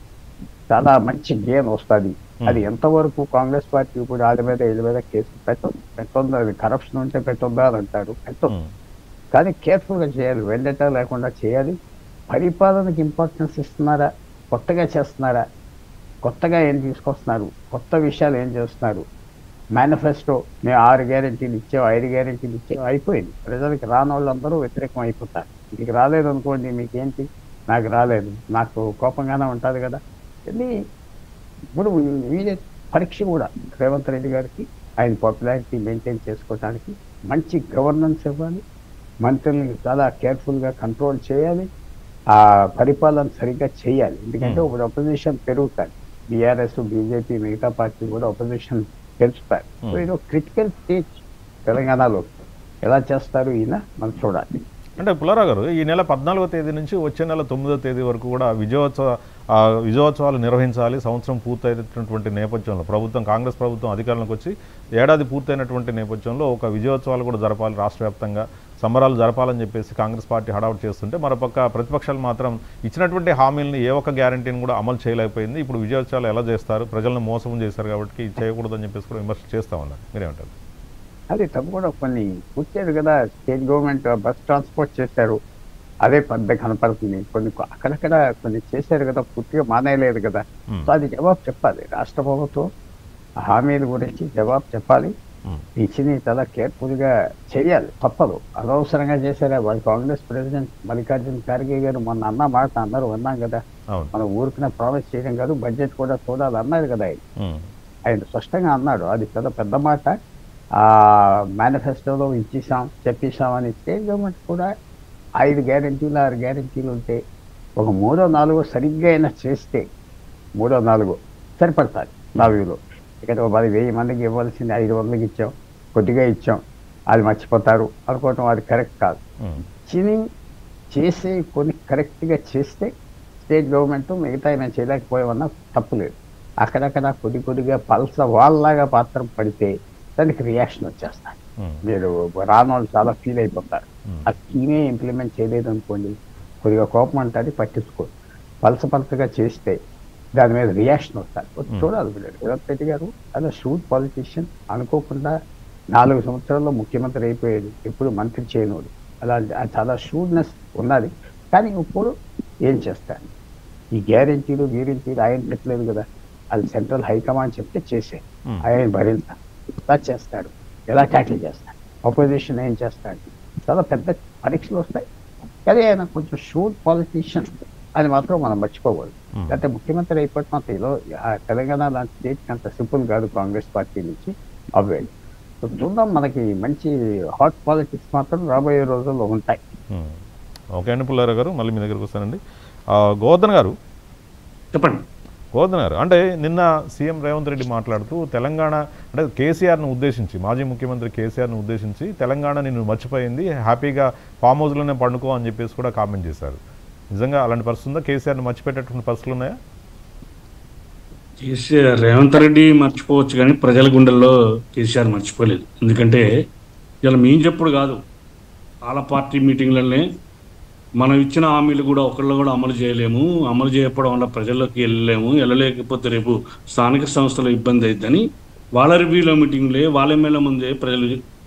చాలా మంచి గేమ్ వస్తుంది అది ఎంతవరకు కాంగ్రెస్ పార్టీ ఇప్పుడు వాళ్ళ మీద వీళ్ళ మీద కేసు పెట్టదు పెట్టొద్దు అది కరప్షన్ ఉంటే పెట్టొద్దా అని అంటారు పెట్టొద్దు ఉమ్, కానీ కేర్ఫుల్గా చేయాలి వెండట లేకుండా చేయాలి పరిపాలనకి ఇంపార్టెన్స్ ఇస్తున్నారా కొత్తగా చేస్తున్నారా కొత్తగా ఏం తీసుకొస్తున్నారు కొత్త విషయాలు ఏం చేస్తున్నారు మేనిఫెస్టో మేము ఆరు గ్యారెంటీలు ఇచ్చాం ఐదు గ్యారెంటీలు ఇచ్చాం అయిపోయింది ప్రజలకు రాని వాళ్ళందరూ వ్యతిరేకం అయిపోతారు మీకు రాలేదు అనుకోండి మీకేంటి నాకు రాలేదు నాకు కోపంగానే ఉంటుంది కదా ఇది ఇప్పుడు ఇమీడియట్ పరీక్ష కూడా రేవంత్ రెడ్డి గారికి ఆయన పాపులారిటీ మెయింటైన్ చేసుకోవడానికి మంచి గవర్నెన్స్ ఇవ్వాలి మంత్రుల్ని చాలా కేర్ఫుల్గా కంట్రోల్ చేయాలి ఆ పరిపాలన సరిగ్గా చేయాలి ఎందుకంటే Hmm. ఇప్పుడు అపోజిషన్ పెరుగుతారు బీఆర్ఎస్ బీజేపీ మిగతా పార్టీ కూడా అపోజిషన్ పెంచుతారు సో Hmm. ఇది క్రిటికల్ స్టేజ్ తెలంగాణలో ఎలా చేస్తారు ఈయన మనం చూడాలి అంటే పుల్లారావు గారు ఈ నెల పద్నాలుగో తేదీ నుంచి వచ్చే నెల తొమ్మిదో తేదీ వరకు కూడా విజయోత్సవ ఆ, విజయోత్సవాలు నిర్వహించాలి సంవత్సరం పూర్తయినటువంటి నేపథ్యంలో ప్రభుత్వం కాంగ్రెస్ ప్రభుత్వం అధికారంలోకి వచ్చి ఏడాది పూర్తయినటువంటి నేపథ్యంలో ఒక విజయోత్సవాలు కూడా జరపాలి రాష్ట్ర వ్యాప్తంగా సంబరాలు జరపాలని చెప్పేసి కాంగ్రెస్ పార్టీ హడావుట్ చేస్తుంటే మరోపక్క ప్రతిపక్షాలు మాత్రం ఇచ్చినటువంటి హామీలను ఏ ఒక్క గ్యారంటీని కూడా అమలు చేయలేకపోయింది ఇప్పుడు విజయోత్సవాలు ఎలా చేస్తారు ప్రజలను మోసం చేశారు కాబట్టి ఇది చేయకూడదని చెప్పేసి కూడా విమర్శ చేస్తా ఉన్నారు మీరేమంటారు అది తప్పకుండా కొన్ని పూర్తయ్యారు కదా స్టేట్ గవర్నమెంట్ బస్ ట్రాన్స్పోర్ట్ చేశారు అదే పెద్ద కనపడుతుంది కొన్ని అక్కడక్కడ కొన్ని చేశారు కదా పూర్తిగా మానేయలేదు కదా ఉమ్, సో అది జవాబు చెప్పాలి రాష్ట్ర ప్రభుత్వం ఆ హామీల గురించి జవాబు చెప్పాలి ఉమ్, ఇచ్చిన చాలా కేర్ఫుల్ గా చేయాలి తప్పదు అనవసరంగా చేశారా వాళ్ళు కాంగ్రెస్ ప్రెసిడెంట్ మల్లికార్జున ఖార్గే గారు మొన్న అన్న మాట అందరూ విన్నాం కదా అవును మన ఊరికిన ప్రామిస్ చేయడం కాదు బడ్జెట్ కూడా చూడాలి అన్నారు కదా ఆయన ఉమ్, ఆయన స్పష్టంగా అన్నాడు అది పెద్ద పెద్ద మాట ఆ మేనిఫెస్టోలో ఇచ్చేసాం చెప్పేసాం అని స్టేట్ గవర్నమెంట్ కూడా ఐదు గ్యారెంటీలు ఆరు గ్యారెంటీలు ఉంటే ఒక మూడో నాలుగో సరిగ్గా అయినా చేస్తే మూడో నాలుగో సరిపడతాది నా వ్యూలో ఇక్కడ ఒక పది వెయ్యి మందికి ఇవ్వాల్సింది ఐదు వందలకి ఇచ్చాం కొద్దిగా ఇచ్చాం అది మర్చిపోతారు అనుకోవటం అది కరెక్ట్ కాదు ఉమ్, చిని చేసే కొన్ని కరెక్ట్గా చేస్తే స్టేట్ గవర్నమెంట్ మిగతా మేము చేయలేకపోయామన్నా తప్పులేదు అక్కడక్కడ కొద్ది కొద్దిగా పల్స వాళ్ళలాగా పాత్ర పడితే దానికి రియాక్షన్ వచ్చేస్తాయి ఉమ్, మీరు రాని వాళ్ళు చాలా ఫీల్ అయిపోతారు ఉమ్. ఆ స్కీమే ఇంప్లిమెంట్ చేయలేదు అనుకోండి కొద్దిగా కోపం అంటుంది పట్టించుకోరు పలస పలసగా చేస్తే దాని మీద రియాక్షన్ వస్తారు చూడాలి మీరు రేవంత్ రెడ్డి గారు అలా షూట్ పాలిటిషియన్ అనుకోకుండా నాలుగు సంవత్సరాల్లో ముఖ్యమంత్రి అయిపోయాడు ఎప్పుడు మంత్రి చేయనోడు అలా ఆ చాలా షూడ్నెస్ ఉన్నది కానీ ఇప్పుడు ఏం చేస్తాడు ఈ గ్యారెంటీలు గ్యారెంటీలు ఆయన పెట్టలేదు కదా అది సెంట్రల్ హైకమాండ్ చెప్తే చేసే Hmm. ఆయన భరింత ఎలా చేస్తాడు ఎలా ట్యాకిల్ చేస్తాడు ఆపోజిషన్ ఏం చేస్తాడు చాలా పెద్ద పరీక్షలు వస్తాయి కానీ ఆయన కొంచెం షూట్ పాలిటీషియన్ అని మాత్రం మనం మర్చిపోకూడదు Hmm. అంటే ముఖ్యమంత్రి అయిపోవటం అంత ఇలా ఆ తెలంగాణ లాంటి స్టేట్కి అంత సింపుల్ కాదు కాంగ్రెస్ పార్టీ నుంచి అవ్వేది సో చూద్దాం మనకి మంచి హాట్ పాలిటిక్స్ మాత్రం రాబోయే రోజుల్లో ఉంటాయి ఉమ్. ఓకే అండి పుల్లారావు గారు మళ్ళీ మీ దగ్గరికి వస్తానండి ఆ, గోవర్ధన్ గారు చెప్పండి గోవర్ధన్ గారు అంటే నిన్న సీఎం రేవంత్ రెడ్డి మాట్లాడుతూ తెలంగాణ అంటే కేసీఆర్ను ఉద్దేశించి మాజీ ముఖ్యమంత్రి కేసీఆర్ను ఉద్దేశించి తెలంగాణ నిన్ను మర్చిపోయింది హ్యాపీగా ఫామ్ హౌస్లోనే పండుకో అని చెప్పేసి కూడా కామెంట్ చేశారు నిజంగా అలాంటి పరిస్థితి ఉందా కేసీఆర్ని మర్చిపెట్టేటువంటి పరిస్థితులు ఉన్నాయా కేసీఆర్ రేవంత్ రెడ్డి మర్చిపోవచ్చు కానీ ప్రజల గుండెల్లో కేసీఆర్ మర్చిపోలేదు ఎందుకంటే ఇలా మేము చెప్పుడు కాదు వాళ్ళ పార్టీ మీటింగ్లనే మనం ఇచ్చిన హామీలు కూడా ఒకళ్ళు కూడా అమలు చేయలేము అమలు చేయకపోవడం వల్ల ప్రజల్లోకి వెళ్ళలేము వెళ్ళలేకపోతే రేపు స్థానిక సంస్థల ఇబ్బంది అవుతుందని వాళ్ళ రివ్యూలో మీటింగ్లే వాళ్ళ ఎమ్మెల్యే ముందే ప్రజలు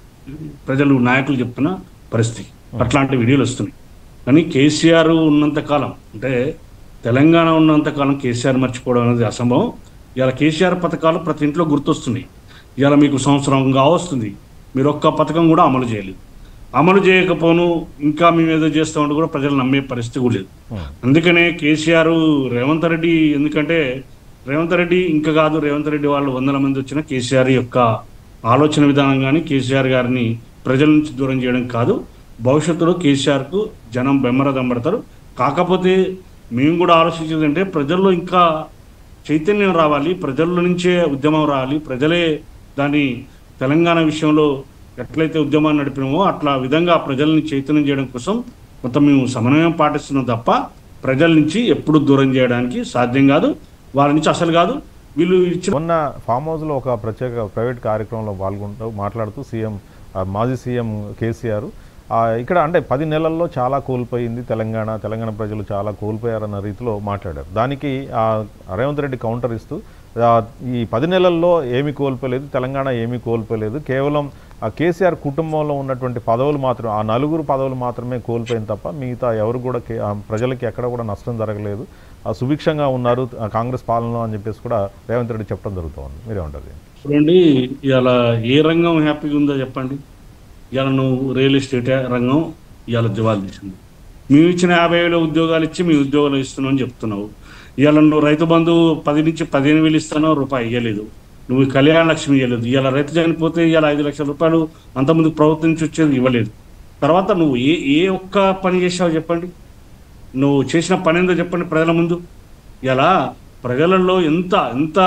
ప్రజలు నాయకులు చెప్తున్న పరిస్థితి అట్లాంటి వీడియోలు వస్తున్నాయి కానీ కేసీఆర్ ఉన్నంత కాలం అంటే తెలంగాణ ఉన్నంత కాలం కేసీఆర్ మర్చిపోవడం అనేది అసంభవం ఇలా కేసీఆర్ పథకాలు ప్రతి ఇంట్లో గుర్తొస్తున్నాయి ఇలా మీకు సంవత్సరం కావస్తుంది మీరు ఒక్క పథకం కూడా అమలు చేయలేదు అమలు చేయకపోను ఇంకా మేము ఏదో చేస్తామంటే కూడా ప్రజలు నమ్మే పరిస్థితి కూడా లేదు ఉమ్. అందుకనే కేసీఆర్ రేవంత్ రెడ్డి ఎందుకంటే రేవంత్ రెడ్డి ఇంకా కాదు రేవంత్ రెడ్డి వాళ్ళు వందల మంది వచ్చిన కేసీఆర్ యొక్క ఆలోచన విధానం కానీ కేసీఆర్ గారిని ప్రజల నుంచి దూరం చేయడం కాదు భవిష్యత్తులో కేసీఆర్కు జనం బెమ్మరదమ్మడతారు కాకపోతే మేము కూడా ఆలోచించేది అంటే ప్రజల్లో ఇంకా చైతన్యం రావాలి ప్రజల నుంచే ఉద్యమం రావాలి ప్రజలే దాన్ని తెలంగాణ విషయంలో ఎట్లయితే ఉద్యమాన్ని నడిపినామో అట్లా విధంగా ప్రజల్ని చైతన్యం చేయడం కోసం కొంత మేము సమన్వయం పాటిస్తున్నాం తప్ప ప్రజల నుంచి ఎప్పుడు దూరం చేయడానికి సాధ్యం కాదు వాళ్ళ నుంచి అసలు కాదు వీళ్ళు ఇచ్చిన మొన్న ఫామ్ హౌస్లో ఒక ప్రత్యేక ప్రైవేట్ కార్యక్రమంలో పాల్గొంటూ మాట్లాడుతూ సీఎం ఆ, మాజీ సీఎం కేసీఆర్ ఆ, ఇక్కడ అంటే పది నెలల్లో చాలా కోల్పోయింది తెలంగాణ తెలంగాణ ప్రజలు చాలా కోల్పోయారన్న రీతిలో మాట్లాడారు దానికి ఆ, రేవంత్ రెడ్డి కౌంటర్ ఇస్తూ ఆ, ఈ పది నెలల్లో ఏమీ కోల్పోలేదు తెలంగాణ ఏమీ కోల్పోలేదు కేవలం ఆ కేసీఆర్ కుటుంబంలో ఉన్నటువంటి పదవులు మాత్రం ఆ నలుగురు పదవులు మాత్రమే కోల్పోయింది తప్ప మిగతా ఎవరు కూడా కే- ఆ, ప్రజలకి ఎక్కడ కూడా నష్టం జరగలేదు ఆ, సుభిక్షంగా ఉన్నారు ఆ, కాంగ్రెస్ పాలనలో అని చెప్పేసి కూడా రేవంత్ రెడ్డి చెప్పడం జరుగుతోంది మీరేమంటారు చూడండి ఇవాళ ఏ రంగం హ్యాపీగా ఉందో చెప్పండి ఇవాళ నువ్వు రియల్ ఎస్టేట్ రంగం ఇవాళ దివాళ తీసింది మేము ఇచ్చిన యాభై వేల ఉద్యోగాలు ఇచ్చి మీ ఉద్యోగాలు ఇస్తున్నావు అని చెప్తున్నావు ఇవాళ నువ్వు రైతు బంధు పది నుంచి పదిహేను వేలు ఇస్తానో రూపాయి ఇవ్వలేదు నువ్వు కళ్యాణ లక్ష్మి ఇవ్వలేదు ఇవాళ రైతు చనిపోతే ఇవాళ ఐదు లక్షల రూపాయలు అంతకుముందు ప్రభుత్వం నుంచి వచ్చేది ఇవ్వలేదు తర్వాత నువ్వు ఏ ఏ ఒక్క పని చేసావు చెప్పండి నువ్వు చేసిన పని ఏందో చెప్పండి ప్రజల ముందు ఇలా ప్రజలలో ఎంత ఎంత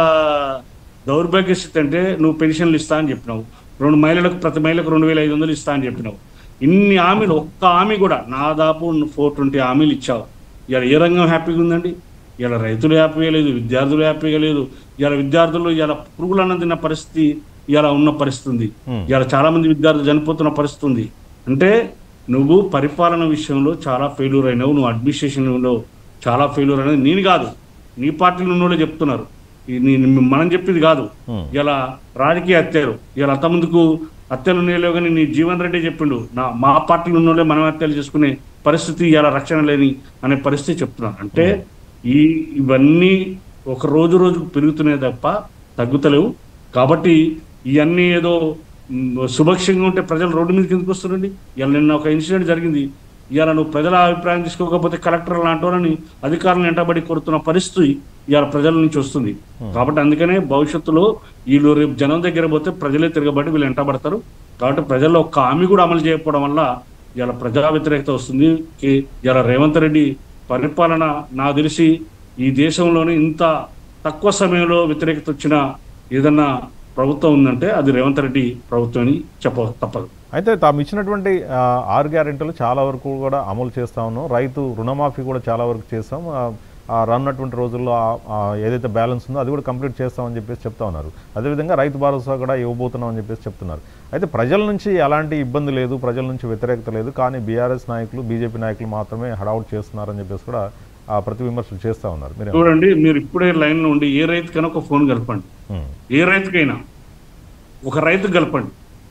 దౌర్భాగ్య స్థితి అంటే నువ్వు పెన్షన్లు ఇస్తా అని చెప్పినావు రెండు మహిళలకు ప్రతి మహిళకు రెండు వేల ఐదు వందలు ఇస్తా అని చెప్పినావు ఇన్ని హామీలు ఒక్క హామీ కూడా దాదాపు ఫోర్ ట్వంటీ హామీలు ఇచ్చావు ఇలా ఏ రంగం హ్యాపీగా ఉందండి ఇలా రైతులు హ్యాపీగా లేదు విద్యార్థులు హ్యాపీగా లేదు ఇలా విద్యార్థులు ఇలా పురుగులన్న తిన్న పరిస్థితి ఇలా ఉన్న పరిస్థితి ఉంది Hmm. ఇలా చాలా మంది విద్యార్థులు చనిపోతున్న పరిస్థితి ఉంది అంటే నువ్వు పరిపాలన విషయంలో చాలా ఫెయిల్యూర్ అయినావు నువ్వు అడ్మినిస్ట్రేషన్లో చాలా ఫెయిల్యూర్ అనేది నేను కాదు నీ పార్టీలో ఉన్న వాళ్ళే చెప్తున్నారు ఇది నీ- మనం చెప్పేది కాదు Hmm. ఇలా రాజకీయ హత్యలు ఇలా అంతమందుకు హత్యలు నేలేవు కానీ నీ జీవన్ రెడ్డి చెప్పిండు నా మా పార్టీలో ఉన్న వాళ్ళే మనం హత్యలు చేసుకునే పరిస్థితి ఇలా రక్షణ లేని అనే పరిస్థితి చెప్తున్నాను అంటే ఈ ఇవన్నీ ఒక రోజు రోజుకు పెరుగుతున్నాయి తప్ప తగ్గుతలేవు కాబట్టి ఇవన్నీ ఏదో మ్, సుభక్షంగా ఉంటే ప్రజలు రోడ్డు మీదకి ఎందుకు వస్తారండి ఇలా నిన్న ఒక ఇన్సిడెంట్ జరిగింది ఇవాళ నువ్వు ప్రజల అభిప్రాయం తీసుకోకపోతే కలెక్టర్ లాంటి వాళ్ళని అధికారులను ఎంటబడి కొడుతున్న పరిస్థితి ఇవాళ ప్రజల నుంచి వస్తుంది కాబట్టి అందుకనే భవిష్యత్తులో వీళ్ళు రేపు జనం దగ్గర పోతే ప్రజలే తిరగబడి వీళ్ళు ఎంటబడతారు కాబట్టి ప్రజల్లో ఒక్క హామీ కూడా అమలు చేయకపోవడం వల్ల ఇలా ప్రజా వ్యతిరేకత వస్తుంది కే- ఇలా రేవంత్ రెడ్డి పరిపాలన నాకు తెలిసి ఈ దేశంలోనే ఇంత తక్కువ సమయంలో వ్యతిరేకత వచ్చిన ఏదన్నా ప్రభుత్వం ఉందంటే అది రేవంత్ రెడ్డి ప్రభుత్వం అని చెప్ప తప్పదు అయితే తాము ఇచ్చినటువంటి ఆ, ఆరు గ్యారెంటీలు చాలా వరకు కూడా అమలు చేస్తా ఉన్నాం రైతు రుణమాఫీ కూడా చాలా వరకు చేస్తాం ఆ, ఆ రానున్నటువంటి రోజుల్లో ఆ- ఆ ఏదైతే బ్యాలెన్స్ ఉందో అది కూడా కంప్లీట్ చేస్తామని చెప్పేసి చెప్తా ఉన్నారు అదేవిధంగా రైతు భరోసా కూడా ఇవ్వబోతున్నాం అని చెప్పేసి చెప్తున్నారు అయితే ప్రజల నుంచి ఎలాంటి ఇబ్బంది లేదు ప్రజల నుంచి వ్యతిరేకత లేదు కానీ బీఆర్ఎస్ నాయకులు బీజేపీ నాయకులు మాత్రమే హడావుట్ చేస్తున్నారని చెప్పేసి కూడా ఆ, ప్రతి విమర్శలు చేస్తూ ఉన్నారు మీరు చూడండి మీరు ఇప్పుడే లైన్ లో ఉండి ఏ రైతుకైనా ఒక ఫోన్ కలపండి ఏ రైతుకైనా ఒక రైతు కలపండి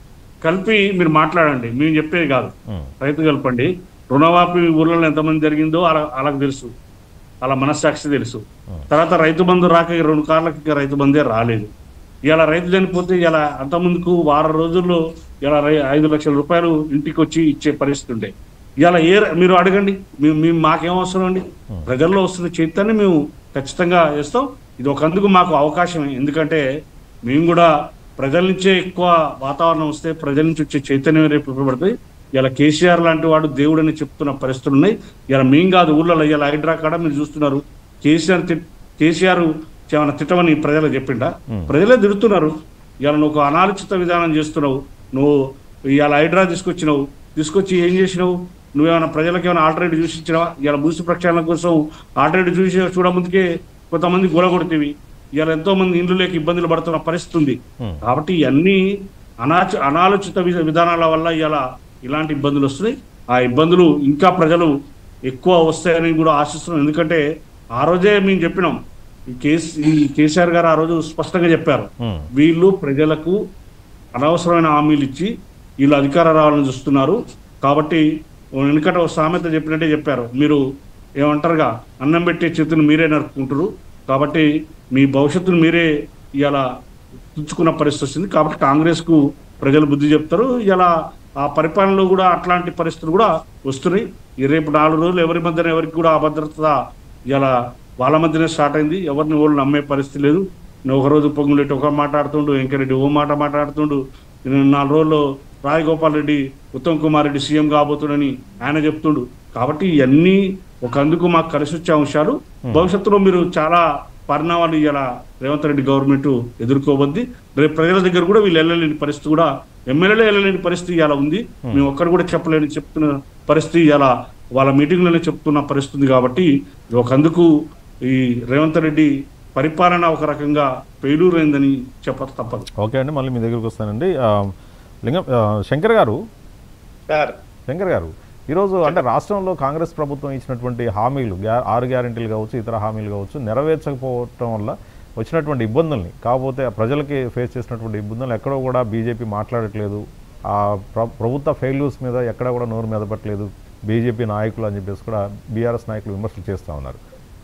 కలిపి మీరు మాట్లాడండి మేము చెప్పేది కాదు ఉమ్, రైతు కలపండి రుణమాఫీ ఊర్లలో ఎంతమంది జరిగిందో అలా వాళ్ళకి తెలుసు అలా మనస్సాక్షి తెలుసు తర్వాత రైతు బంధు రాక ఈ రెండు కార్లకి ఇంకా రైతు బందే రాలేదు ఇలా రైతు చనిపోతే ఇలా అంతమందికి వారం రోజుల్లో ఇలా రై- ఐదు లక్షల రూపాయలు ఇంటికి వచ్చి ఇచ్చే పరిస్థితి ఉండే ఇలా ఏ ర- మీరు అడగండి మేము మేము మాకేం అవసరం అండి ప్రజల్లో వస్తున్న చైతన్యం మేము ఖచ్చితంగా చేస్తాం ఇది ఒకందుకు మాకు అవకాశమే ఎందుకంటే మేము కూడా ప్రజల నుంచే ఎక్కువ వాతావరణం వస్తే ప్రజల నుంచి వచ్చే చైతన్యం రేపు ఉపయోగపడుతుంది ఇలా కేసీఆర్ లాంటి వాడు దేవుడు అని చెప్తున్న పరిస్థితులు ఉన్నాయి ఇలా మేం కాదు ఊళ్ళలో ఇలా హైడ్రా కాడ మీరు చూస్తున్నారు కేసీఆర్ తిట్- కేసీఆర్ ఏమైనా తిట్టమని ప్రజలకు చెప్పిండా ప్రజలే తిడుతున్నారు ఇలా నువ్వు ఒక అనాలోచిత విధానం చేస్తున్నావు నువ్వు ఇవాళ హైడ్రా తీసుకొచ్చినావు తీసుకొచ్చి ఏం చేసినావు నువ్వేమైనా ప్రజలకు ఏమైనా ఆల్టర్నేటివ్ చూసి ఇచ్చినావా ఇలా భూసి ప్రక్షాళన కోసం ఆల్టర్నేటివ్ చూసి చూడముందుకే కొంతమంది గొడగొడితేవి ఇవాళ ఎంతో మంది ఇండ్లు లేక ఇబ్బందులు పడుతున్న పరిస్థితి ఉంది Hmm. కాబట్టి ఇవన్నీ అనాచ అనాలోచిత వి- విధానాల వల్ల ఇలా ఇలాంటి ఇబ్బందులు వస్తున్నాయి ఆ ఇబ్బందులు ఇంకా ప్రజలు ఎక్కువ వస్తాయని కూడా ఆశిస్తున్నాం ఎందుకంటే ఆ రోజే మేము చెప్పినాం ఈ కేసు ఈ కేసీఆర్ గారు ఆ రోజు స్పష్టంగా చెప్పారు ఉమ్, వీళ్ళు ప్రజలకు అనవసరమైన హామీలు ఇచ్చి వీళ్ళు అధికార రావాలని చూస్తున్నారు కాబట్టి వెనుకట ఒక సామెత చెప్పినట్టే చెప్పారు మీరు ఏమంటారుగా అన్నం పెట్టే చేతులు మీరే నరుపుకుంటారు కాబట్టి మీ భవిష్యత్తును మీరే ఇలా తుంచుకున్న పరిస్థితి వస్తుంది కాబట్టి కాంగ్రెస్కు ప్రజలు బుద్ధి చెప్తారు ఇలా ఆ పరిపాలనలో కూడా అట్లాంటి పరిస్థితులు కూడా వస్తున్నాయి ఈ రేపు నాలుగు రోజులు ఎవరి మధ్యన ఎవరికి కూడా అభద్రత ఇలా వాళ్ళ మధ్యనే స్టార్ట్ అయింది ఎవరిని వాళ్ళు నమ్మే పరిస్థితి లేదు నువ్వు ఒక రోజు పొంగులెట్టి ఒక మాట్లాడుతుండు వెంకరెడ్డి ఓ మాట మాట్లాడుతుండు నేను నాలుగు రోజుల్లో రాజగోపాల్ రెడ్డి ఉత్తమ్ కుమార్ రెడ్డి సీఎం కాబోతుండని ఆయన చెప్తుండు కాబట్టి ఇవన్నీ ఒక అందుకు మాకు కలిసి వచ్చే అంశాలు భవిష్యత్తులో మీరు చాలా పరిణామాలు ఇలా రేవంత్ రెడ్డి గవర్నమెంట్ ఎదుర్కోబద్ది రేపు ప్రజల దగ్గర కూడా వీళ్ళు వెళ్ళలేని పరిస్థితి కూడా ఎమ్మెల్యేలు వెళ్ళలేని పరిస్థితి ఇలా ఉంది మేము ఒక్కరు కూడా చెప్పలేని చెప్తున్న పరిస్థితి ఇలా వాళ్ళ మీటింగ్లోనే చెప్తున్న పరిస్థితి ఉంది కాబట్టి ఒక అందుకు ఈ రేవంత్ రెడ్డి పరిపాలన ఒక రకంగా ఫెయిల్యూర్ అయిందని చెప్పక తప్పదు ఓకే అండి మళ్ళీ మీ దగ్గరికి వస్తానండి ఆ, లింగం ఆ, శంకర్ గారు సార్ శంకర్ గారు ఈరోజు అంటే రాష్ట్రంలో కాంగ్రెస్ ప్రభుత్వం ఇచ్చినటువంటి హామీలు గ్యా ఆరు గ్యారెంటీలు కావచ్చు ఇతర హామీలు కావచ్చు నెరవేర్చకపోవటం వల్ల వచ్చినటువంటి ఇబ్బందుల్ని కాకపోతే ఆ ప్రజలకి ఫేస్ చేసినటువంటి ఇబ్బందులు ఎక్కడో కూడా బీజేపీ మాట్లాడట్లేదు ఆ ప్ర- ప్రభుత్వ ఫెయిల్యూర్స్ మీద ఎక్కడ కూడా నోరు మెదపట్లేదు బీజేపీ నాయకులు అని చెప్పేసి కూడా బీఆర్ఎస్ నాయకులు విమర్శలు చేస్తూ ఉన్నారు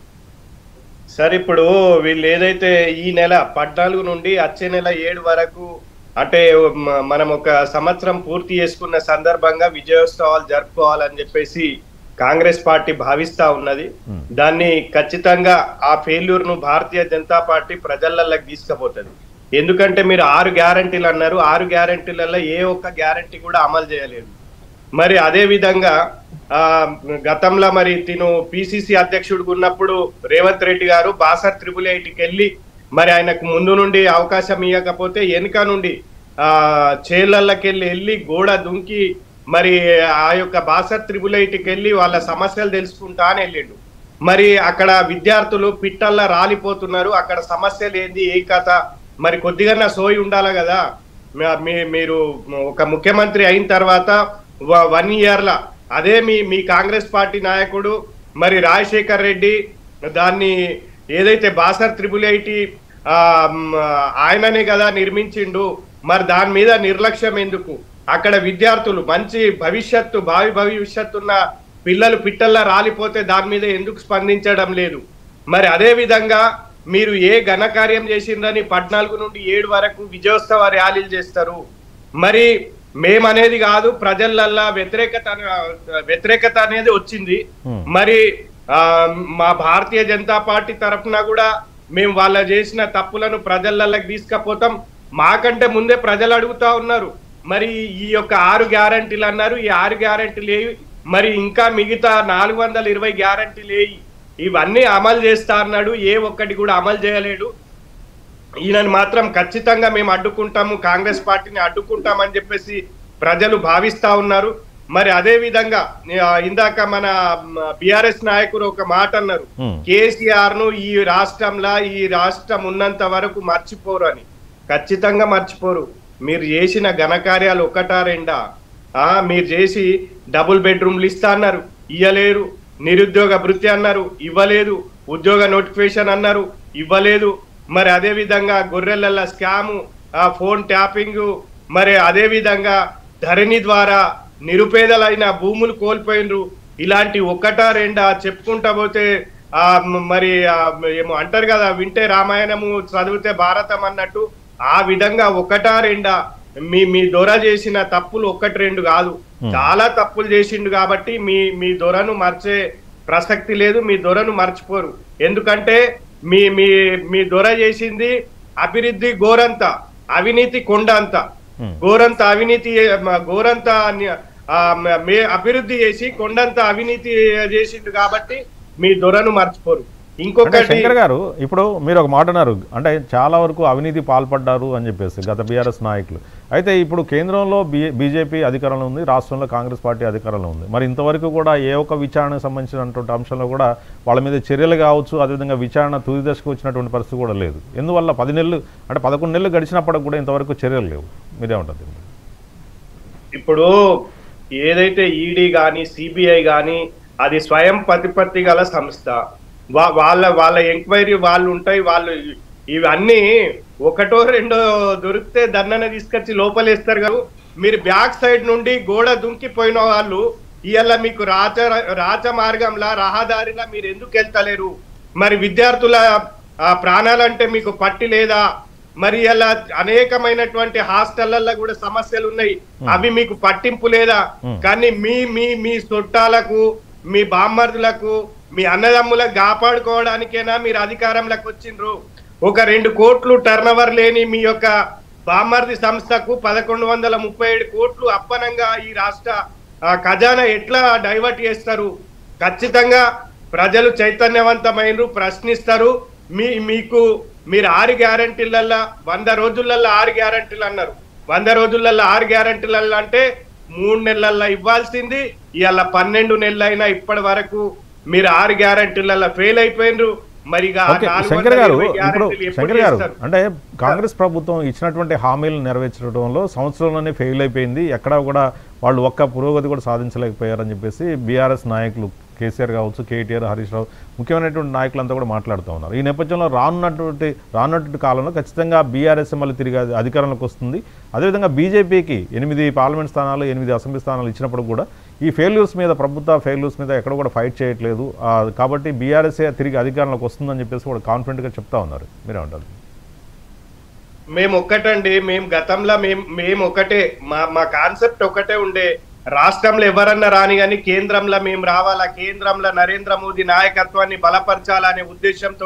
సార్ ఇప్పుడు వీళ్ళు ఏదైతే ఈ నెల పద్నాలుగు నుండి వచ్చే నెల ఏడు వరకు అంటే మ- మనం ఒక సంవత్సరం పూర్తి చేసుకున్న సందర్భంగా విజయోత్సవాలు జరుపుకోవాలని చెప్పేసి కాంగ్రెస్ పార్టీ భావిస్తా ఉన్నది దాన్ని ఖచ్చితంగా ఆ ఫెయిల్యూర్ ను భారతీయ జనతా పార్టీ ప్రజలలోకి తీసుకుపోతుంది ఎందుకంటే మీరు ఆరు గ్యారంటీలు అన్నారు ఆరు గ్యారంటీలలో ఏ ఒక్క గ్యారంటీ కూడా అమలు చేయలేదు మరి అదే విధంగా ఆ గతంలో మరి తిను పిసిసి అధ్యక్షుడు ఉన్నప్పుడు రేవంత్ రెడ్డి గారు బాసర్ త్రిపుల్ ఐటీకి వెళ్ళి మరి ఆయనకు ముందు నుండి అవకాశం ఇవ్వకపోతే వెనుక నుండి ఆ చేళ్లకి వెళ్ళి వెళ్ళి గోడ దుంకి మరి ఆ యొక్క బాసర్ త్రిపుల్ ఐటీకి వెళ్ళి వాళ్ళ సమస్యలు తెలుసుకుంటా అని వెళ్ళిండు మరి అక్కడ విద్యార్థులు పిట్టల్లా రాలిపోతున్నారు అక్కడ సమస్యలు ఏంది ఏ కథ మరి కొద్దిగా సోయి ఉండాలి కదా మీ- మీ- మీరు ఒక ముఖ్యమంత్రి అయిన తర్వాత వ- వన్ ఇయర్ లా అదే మీ మీ కాంగ్రెస్ పార్టీ నాయకుడు మరి రాజశేఖర్ రెడ్డి దాన్ని ఏదైతే బాసర్ త్రిబుల్ ఐటీ ఆ, మ్, ఆయననే కదా నిర్మించిండు మరి దాని మీద నిర్లక్ష్యం ఎందుకు అక్కడ విద్యార్థులు మంచి భవిష్యత్తు భావి భవిష్యత్తు ఉన్న పిల్లలు పిట్టల్లా రాలిపోతే దాని మీద ఎందుకు స్పందించడం లేదు మరి అదే విధంగా మీరు ఏ ఘనకార్యం చేసిందని పద్నాలుగు నుండి ఏడు వరకు విజయోత్సవ ర్యాలీలు చేస్తారు మరి మేమనేది కాదు ప్రజలల్లా వ్యతిరేకత అనే- వ్యతిరేకత అనేది వచ్చింది Hmm. మరి ఆ, మా భారతీయ జనతా పార్టీ తరఫున కూడా మేము వాళ్ళ చేసిన తప్పులను ప్రజలకి తీసుకపోతాం మాకంటే ముందే ప్రజలు అడుగుతా ఉన్నారు మరి ఈ యొక్క ఆరు గ్యారంటీలు అన్నారు ఈ ఆరు గ్యారంటీలు ఏవి మరి ఇంకా మిగతా నాలుగు వందల ఇరవై గ్యారంటీలు ఏవి ఇవన్నీ అమలు చేస్తా అన్నాడు ఏ ఒక్కటి కూడా అమలు చేయలేడు ఈయనని మాత్రం ఖచ్చితంగా మేము అడ్డుకుంటాము కాంగ్రెస్ పార్టీని అడ్డుకుంటామని చెప్పేసి ప్రజలు భావిస్తా ఉన్నారు మరి అదే విధంగా ఆ, ఇందాక మన బిఆర్ఎస్ నాయకుడు ఒక మాట అన్నారు Hmm. కేసీఆర్ ను ఈ రాష్ట్రంలో ఈ రాష్ట్రం ఉన్నంత వరకు మర్చిపోరు అని ఖచ్చితంగా మర్చిపోరు మీరు చేసిన ఘనకార్యాలు ఒకటా రెండా ఆ మీరు చేసి డబుల్ బెడ్రూమ్లు ఇస్తా అన్నారు ఇయ్యలేరు నిరుద్యోగ భృతి అన్నారు ఇవ్వలేదు ఉద్యోగ నోటిఫికేషన్ అన్నారు ఇవ్వలేదు మరి అదే విధంగా గొర్రెల స్కాము ఆ ఫోన్ ట్యాపింగ్ మరి అదే విధంగా ధరణి ద్వారా నిరుపేదలైన భూములు కోల్పోయినరు ఇలాంటి ఒకటా రెండా చెప్పుకుంటా పోతే ఆ మ- మరి ఆ ఏమో అంటారు కదా వింటే రామాయణము చదివితే భారతం అన్నట్టు ఆ విధంగా ఒకటా రెండా మీ మీ దొర చేసిన తప్పులు ఒకటి రెండు కాదు చాలా తప్పులు చేసిండు కాబట్టి మీ మీ దొరను మర్చే ప్రసక్తి లేదు మీ దొరను మర్చిపోరు ఎందుకంటే మీ మీ మీ దొర చేసింది అభివృద్ధి గోరంత అవినీతి కొండ అంత Hmm. గోరంత అవినీతి మ- గోరంత ని- ఆ, మ- మే అభివృద్ధి చేసి కొండంత అవినీతి చేసిండు కాబట్టి మీ దొరను మర్చిపోరు అంటే ఇంకొకటి శంకర్ గారు ఇప్పుడు మీరు ఒక మాట అన్నారు అంటే చాలా వరకు అవినీతి పాల్పడ్డారు అని చెప్పేసి గత బీఆర్ఎస్ నాయకులు అయితే ఇప్పుడు కేంద్రంలో బీ బీజేపీ అధికారంలో ఉంది రాష్ట్రంలో కాంగ్రెస్ పార్టీ అధికారంలో ఉంది మరి ఇంతవరకు కూడా ఏ ఒక్క విచారణకు సంబంధించినటువంటి అంశంలో కూడా వాళ్ళ మీద చర్యలు కావచ్చు అదేవిధంగా విచారణ తుది దశకు వచ్చినటువంటి పరిస్థితి కూడా లేదు ఎందువల్ల పది నెలలు అంటే పదకొండు నెలలు గడిచినప్పటికి కూడా ఇంతవరకు చర్యలు లేవు మీరేమంటారు ఇప్పుడు ఏదైతే ఈడీ గాని సిబిఐ గాని అది స్వయం ప్రతిపత్తి గల సంస్థ వా- వాళ్ళ వాళ్ళ ఎంక్వైరీ వాళ్ళు ఉంటాయి వాళ్ళు ఇవన్నీ ఒకటో రెండో దొరికితే దండన తీసుకొచ్చి లోపలేస్తారు కదా మీరు బ్యాక్ సైడ్ నుండి గోడ దుంకిపోయిన వాళ్ళు ఇవాళ మీకు రాచ రాచ మార్గంలా రహదారిలా మీరు ఎందుకు వెళ్తలేరు మరి విద్యార్థుల ఆ, ప్రాణాలంటే మీకు పట్టి లేదా మరి అలా అనేకమైనటువంటి హాస్టళ్లలో కూడా సమస్యలు ఉన్నాయి అవి మీకు పట్టింపు లేదా Hmm. కానీ మీ మీ మీ చుట్టాలకు మీ బామ్మర్దులకు మీ అన్నదమ్ములకు కాపాడుకోవడానికేనా మీరు అధికారంలోకి వచ్చిండ్రు ఒక రెండు కోట్లు టర్నోవర్ లేని మీ యొక్క బామ్మర్ది సంస్థకు పదకొండు వందల ముప్పై ఏడు కోట్లు అప్పనంగా ఈ రాష్ట్ర ఆ, ఖజానా ఎట్లా డైవర్ట్ చేస్తారు ఖచ్చితంగా ప్రజలు చైతన్యవంతమైనరు ప్రశ్నిస్తారు మీ మీకు మీరు ఆరు గ్యారంటీలల్లా వంద రోజులల్లో ఆరు గ్యారంటీలు అన్నారు వంద రోజులల్లో ఆరు గ్యారంటీలల్లో అంటే మూడు నెలల్లో ఇవ్వాల్సింది ఇవాళ పన్నెండు నెలలైనా ఇప్పటి వరకు మీరు ఆరు గ్యారంటీలలో ఫెయిల్ అయిపోయినరు మరి ఇక ఆ ఓకే నాలుగు శంకర్ వందల గారు ఇరవై ఇప్పుడు గ్యారెంటీలు ఎప్పుడు శంకర్ గారు చేస్తారు? అంటే కాంగ్రెస్ ప్రభుత్వం ఇచ్చినటువంటి హామీలను నెరవేర్చడంలో సంవత్సరంలోనే ఫెయిల్ అయిపోయింది ఎక్కడా కూడా వాళ్ళు ఒక్క పురోగతి కూడా సాధించలేకపోయారని చెప్పేసి బీఆర్ఎస్ నాయకులు కేసీఆర్ కావచ్చు కేటీఆర్ హరీష్ రావు ముఖ్యమైనటువంటి నాయకులంతా కూడా మాట్లాడుతూ ఉన్నారు ఈ నేపథ్యంలో రానున్నటువంటి రానున్నటువంటి కాలంలో ఖచ్చితంగా బీఆర్ఎస్ మళ్ళీ తిరిగి అధి- అధికారంలోకి వస్తుంది అదేవిధంగా బీజేపీకి ఎనిమిది పార్లమెంట్ స్థానాలు ఎనిమిది అసెంబ్లీ స్థానాలు ఇచ్చినప్పుడు కూడా ఈ ఫెయిల్యూర్స్ మీద ప్రభుత్వ ఫెయిల్యూర్స్ మీద ఎక్కడ కూడా ఫైట్ చేయట్లేదు ఆ, కాబట్టి బీఆర్ఎస్ఏ తిరిగి అధికారంలోకి వస్తుందని చెప్పేసి కూడా కాన్ఫిడెంట్గా చెప్తా ఉన్నారు మీరేమంటారు మేము ఒక్కటండి మేము గతంలో మేము మేము ఒకటే మా మా కాన్సెప్ట్ ఒకటే ఉండే రాష్ట్రంలో ఎవరన్నా రాని కానీ కేంద్రంలో మేము రావాలా కేంద్రంలో నరేంద్ర మోదీ నాయకత్వాన్ని బలపరచాలనే ఉద్దేశంతో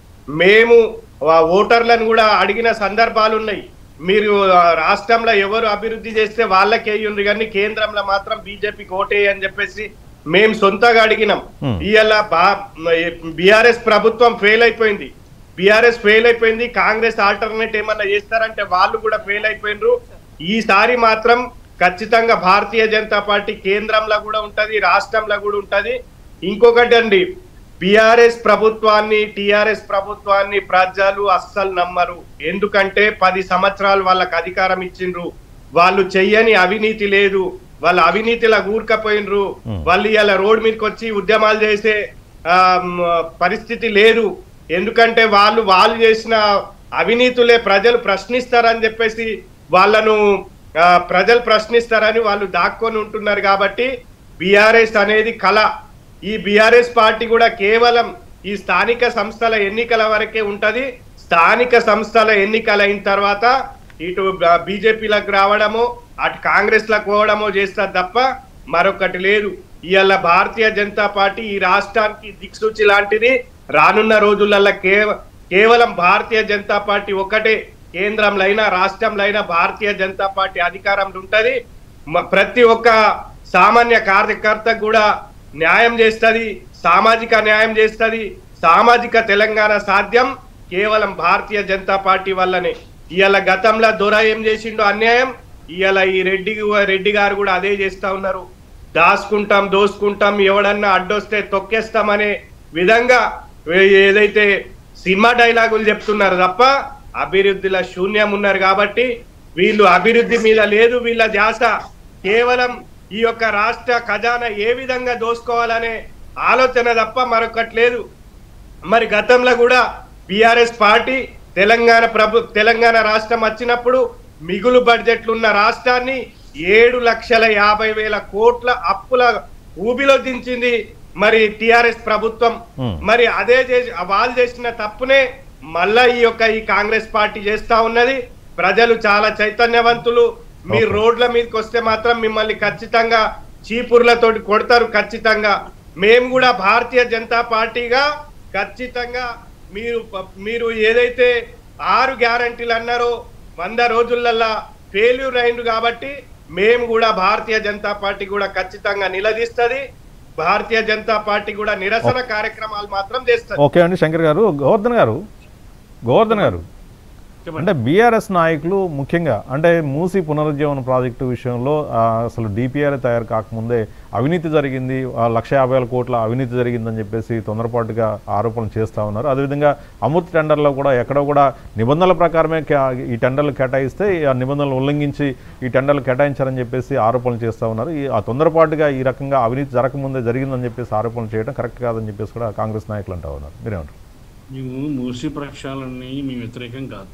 మేము ఆ ఓటర్లను కూడా అడిగిన సందర్భాలు ఉన్నాయి మీరు ఆ, రాష్ట్రంలో ఎవరు అభివృద్ధి చేస్తే వాళ్ళకే ఉంది కానీ కేంద్రంలో మాత్రం బీజేపీకి ఓటే అని చెప్పేసి మేము సొంతగా అడిగినాం Hmm. ఇవాళ బా బీఆర్ఎస్ ప్రభుత్వం ఫెయిల్ అయిపోయింది బీఆర్ఎస్ ఫెయిల్ అయిపోయింది కాంగ్రెస్ ఆల్టర్నేట్ ఏమన్నా చేస్తారంటే వాళ్ళు కూడా ఫెయిల్ అయిపోయినరు ఈసారి మాత్రం ఖచ్చితంగా భారతీయ జనతా పార్టీ కేంద్రంలో కూడా ఉంటది రాష్ట్రంలో కూడా ఉంటది ఇంకొకటి అండి బీఆర్ఎస్ ప్రభుత్వాన్ని టిఆర్ఎస్ ప్రభుత్వాన్ని ప్రజలు అస్సలు నమ్మరు ఎందుకంటే పది సంవత్సరాలు వాళ్ళకి అధికారం ఇచ్చిండ్రు వాళ్ళు చెయ్యని అవినీతి లేదు వాళ్ళ అవినీతిలా ఊరుకపోయినరు Hmm. వాళ్ళు ఇలా రోడ్ మీదకి వచ్చి ఉద్యమాలు చేసే ఆ, మ్, పరిస్థితి లేదు ఎందుకంటే వాళ్ళు వాళ్ళు చేసిన అవినీతులే ప్రజలు ప్రశ్నిస్తారని చెప్పేసి వాళ్ళను ఆ, ప్రజలు ప్రశ్నిస్తారని వాళ్ళు దాక్కొని ఉంటున్నారు కాబట్టి బీఆర్ఎస్ అనేది కళ ఈ బీఆర్ఎస్ పార్టీ కూడా కేవలం ఈ స్థానిక సంస్థల ఎన్నికల వరకే ఉంటది స్థానిక సంస్థల ఎన్నికలు అయిన తర్వాత ఇటు బీజేపీలకు రావడము అటు కాంగ్రెస్ లకు పోవడమో చేస్తారు తప్ప మరొకటి లేదు ఇవాళ భారతీయ జనతా పార్టీ ఈ రాష్ట్రానికి దిక్సూచి లాంటిది రానున్న రోజులలో కేవ కేవలం భారతీయ జనతా పార్టీ ఒకటే కేంద్రంలో అయినా రాష్ట్రంలో అయినా భారతీయ జనతా పార్టీ అధికారంలో ఉంటది మ- ప్రతి ఒక్క సామాన్య కార్యకర్తకు కూడా న్యాయం చేస్తది సామాజిక న్యాయం చేస్తది సామాజిక తెలంగాణ సాధ్యం కేవలం భారతీయ జనతా పార్టీ వల్లనే ఇవాళ గతంలో దొర ఏం చేసిండో అన్యాయం ఇవాళ ఈ రెడ్డి రెడ్డి గారు కూడా అదే చేస్తా ఉన్నారు దాచుకుంటాం దోసుకుంటాం ఎవడన్నా అడ్డొస్తే తొక్కేస్తామనే విధంగా ఏ- ఏదైతే సినిమా డైలాగులు చెప్తున్నారు తప్ప అభివృద్ధిలో శూన్యం ఉన్నారు కాబట్టి వీళ్ళు అభివృద్ధి మీద లేదు వీళ్ళ ధ్యాస కేవలం ఈ యొక్క రాష్ట్ర ఖజానా ఏ విధంగా దోసుకోవాలనే ఆలోచన తప్ప మరొకటి లేదు మరి గతంలో కూడా బీఆర్ఎస్ పార్టీ తెలంగాణ ప్రభు తెలంగాణ రాష్ట్రం వచ్చినప్పుడు మిగులు బడ్జెట్లు ఉన్న రాష్ట్రాన్ని ఏడు లక్షల యాభై వేల కోట్ల అప్పుల ఊబిలో దించింది మరి టిఆర్ఎస్ ప్రభుత్వం Hmm. మరి అదే చేసి వాళ్ళు చేసిన తప్పునే మళ్ళా ఈ యొక్క ఈ కాంగ్రెస్ పార్టీ చేస్తా ఉన్నది ప్రజలు చాలా చైతన్యవంతులు మీ Okay. రోడ్ల మీదకి వస్తే మాత్రం మిమ్మల్ని ఖచ్చితంగా చీపుర్లతోటి కొడతారు ఖచ్చితంగా మేము కూడా భారతీయ జనతా పార్టీగా ఖచ్చితంగా మీరు ప- మీరు ఏదైతే ఆరు గ్యారంటీలు అన్నారో వంద రోజులల్లా ఫెయిల్యూర్ అయిండు కాబట్టి మేము కూడా భారతీయ జనతా పార్టీ కూడా ఖచ్చితంగా నిలదీస్తది భారతీయ జనతా పార్టీ కూడా నిరసన కార్యక్రమాలు మాత్రం చేస్తుంది ఓకే అండి శంకర్ గారు గోవర్ధన్ గారు గోవర్ధన్ గారు చెప్పండి అంటే బీఆర్ఎస్ నాయకులు ముఖ్యంగా అంటే మూసి పునరుజ్జీవన ప్రాజెక్టు విషయంలో ఆ, అసలు డిపిఆర్ తయారు కాకముందే అవినీతి జరిగింది ఆ, లక్ష యాభై వేల కోట్ల అవినీతి జరిగిందని చెప్పేసి తొందరపాటుగా ఆరోపణలు చేస్తూ ఉన్నారు అదేవిధంగా అమృత్ టెండర్లో కూడా ఎక్కడ కూడా నిబంధనల ప్రకారమే కే- ఈ టెండర్లు కేటాయిస్తే ఆ నిబంధనలు ఉల్లంఘించి ఈ టెండర్లు కేటాయించారని చెప్పేసి ఆరోపణలు చేస్తూ ఉన్నారు ఈ ఆ తొందరపాటుగా ఈ రకంగా అవినీతి జరగకముందే జరిగిందని చెప్పేసి ఆరోపణలు చేయడం కరెక్ట్ కాదని చెప్పేసి కూడా కాంగ్రెస్ నాయకులు అంటూ ఉన్నారు మీరేమంటారు మేము మూసి ప్రక్షాళనని మేము వ్యతిరేకం కాదు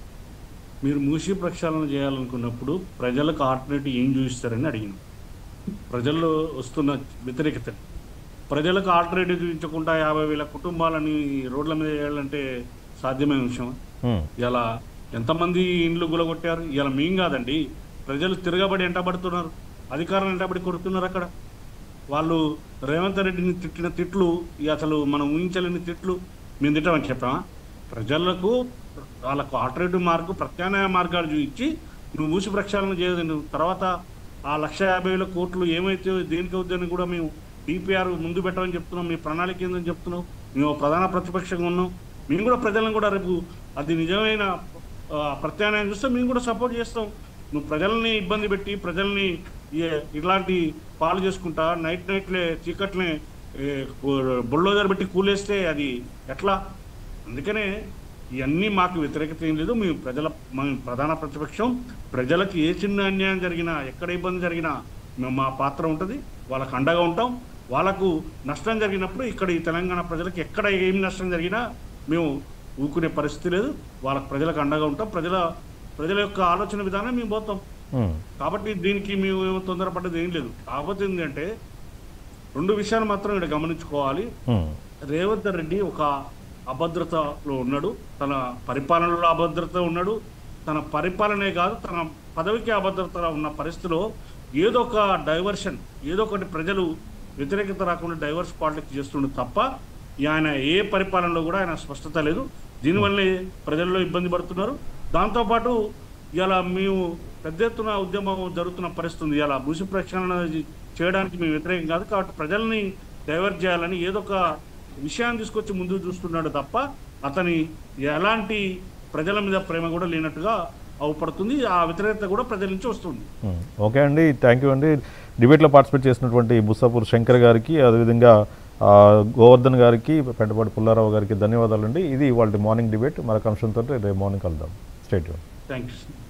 మీరు మూసి ప్రక్షాళన చేయాలనుకున్నప్పుడు ప్రజలకు ఆల్టర్నేటివ్ ఏం చూపిస్తారని అడిగినాం ప్రజల్లో వస్తున్న వ్యతిరేకత ప్రజలకు ఆల్టర్నేటివ్ చూపించకుండా యాభై వేల కుటుంబాలని రోడ్ల మీద వేయాలంటే సాధ్యమైన విషయం ఉమ్, ఇలా ఎంతమంది ఇండ్లు గులగొట్టారు ఇలా మేం కాదండి ప్రజలు తిరగబడి ఎంటబడుతున్నారు అధికారులు ఎంటబడి కొడుతున్నారు అక్కడ వాళ్ళు రేవంత్ రెడ్డిని తిట్టిన తిట్లు ఇక అసలు మనం ఊహించలేని తిట్లు మేము తిట్టామని చెప్పామా ప్రజలకు వాళ్ళకు ఆల్టర్నేటివ్ మార్గం ప్రత్యామ్నాయ మార్గాలు చూపించి నువ్వు మూసి ప్రక్షాళన చేయదు నువ్వు తర్వాత ఆ లక్ష యాభై వేల కోట్లు ఏమైతే దేనికి అవుతుందని కూడా మేము డిపిఆర్ ముందు పెట్టమని చెప్తున్నాం మీ ప్రణాళిక ఏందని చెప్తున్నాం మేము ప్రధాన ప్రతిపక్షంగా ఉన్నాం మేము కూడా ప్రజలను కూడా రేపు అది నిజమైన ఆ, ప్రత్యామ్నాయం చూస్తే మేము కూడా సపోర్ట్ చేస్తాం నువ్వు ప్రజల్ని ఇబ్బంది పెట్టి ప్రజల్ని ఈ- ఇలాంటి పాలు చేసుకుంటా నైట్ నైట్లే చీకట్లే ఏ, కు- బుల్డోజర్ పెట్టి కూలేస్తే అది ఎట్లా అందుకనే ఇవన్నీ మాకు వ్యతిరేకత ఏం లేదు మేము ప్రజల మేము ప్రధాన ప్రతిపక్షం ప్రజలకు ఏ చిన్న అన్యాయం జరిగినా ఎక్కడ ఇబ్బంది జరిగినా మేము మా పాత్ర ఉంటుంది వాళ్ళకు అండగా ఉంటాం వాళ్ళకు నష్టం జరిగినప్పుడు ఇక్కడ ఈ తెలంగాణ ప్రజలకు ఎక్కడ ఏం నష్టం జరిగినా మేము ఊకునే పరిస్థితి లేదు వాళ్ళకు ప్రజలకు అండగా ఉంటాం ప్రజల ప్రజల యొక్క ఆలోచన విధానం మేము పోతాం ఉమ్, కాబట్టి దీనికి మేము ఏమో తొందరపడ్డది ఏం లేదు కాకపోతే ఏంటంటే రెండు విషయాలు మాత్రం ఇక్కడ గమనించుకోవాలి ఉమ్, రేవంత్ రెడ్డి ఒక అభద్రతలో ఉన్నాడు తన పరిపాలనలో అభద్రత ఉన్నాడు తన పరిపాలనే కాదు తన పదవికి అభద్రత ఉన్న పరిస్థితిలో ఏదో ఒక డైవర్షన్ ఏదో ఒకటి ప్రజలు వ్యతిరేకత రాకుండా డైవర్స్ పాలిటిక్స్ చేస్తుండే తప్ప ఈ ఆయన ఏ పరిపాలనలో కూడా ఆయన స్పష్టత లేదు దీనివల్లే ప్రజల్లో ఇబ్బంది పడుతున్నారు దాంతోపాటు ఇలా మేము పెద్ద ఎత్తున ఉద్యమం జరుగుతున్న పరిస్థితి ఉంది ఇలా భూసి ప్రక్షాళన చేయడానికి మేము వ్యతిరేకం కాదు కాబట్టి ప్రజల్ని డైవర్ట్ చేయాలని ఏదో ఒక విషయాన్ని తీసుకొచ్చి ముందుకు చూస్తున్నాడు తప్ప అతని ఎలాంటి ప్రజల మీద ప్రేమ కూడా లేనట్టుగా అవుపడుతుంది ఆ వ్యతిరేకత కూడా ప్రజల నుంచి వస్తుంది ఉమ్. ఓకే అండి థ్యాంక్ యూ అండి డిబేట్లో పార్టిసిపేట్ చేసినటువంటి బుస్సాపూర్ శంకర్ గారికి అదేవిధంగా ఆ, గోవర్ధన్ గారికి పెంటపాటి పుల్లారావు గారికి ధన్యవాదాలండి ఇది వాళ్ళ మార్నింగ్ డిబేట్ మరొక అంశంతో రేపు మార్నింగ్ కలుద్దాం స్టేట్ థ్యాంక్ యూ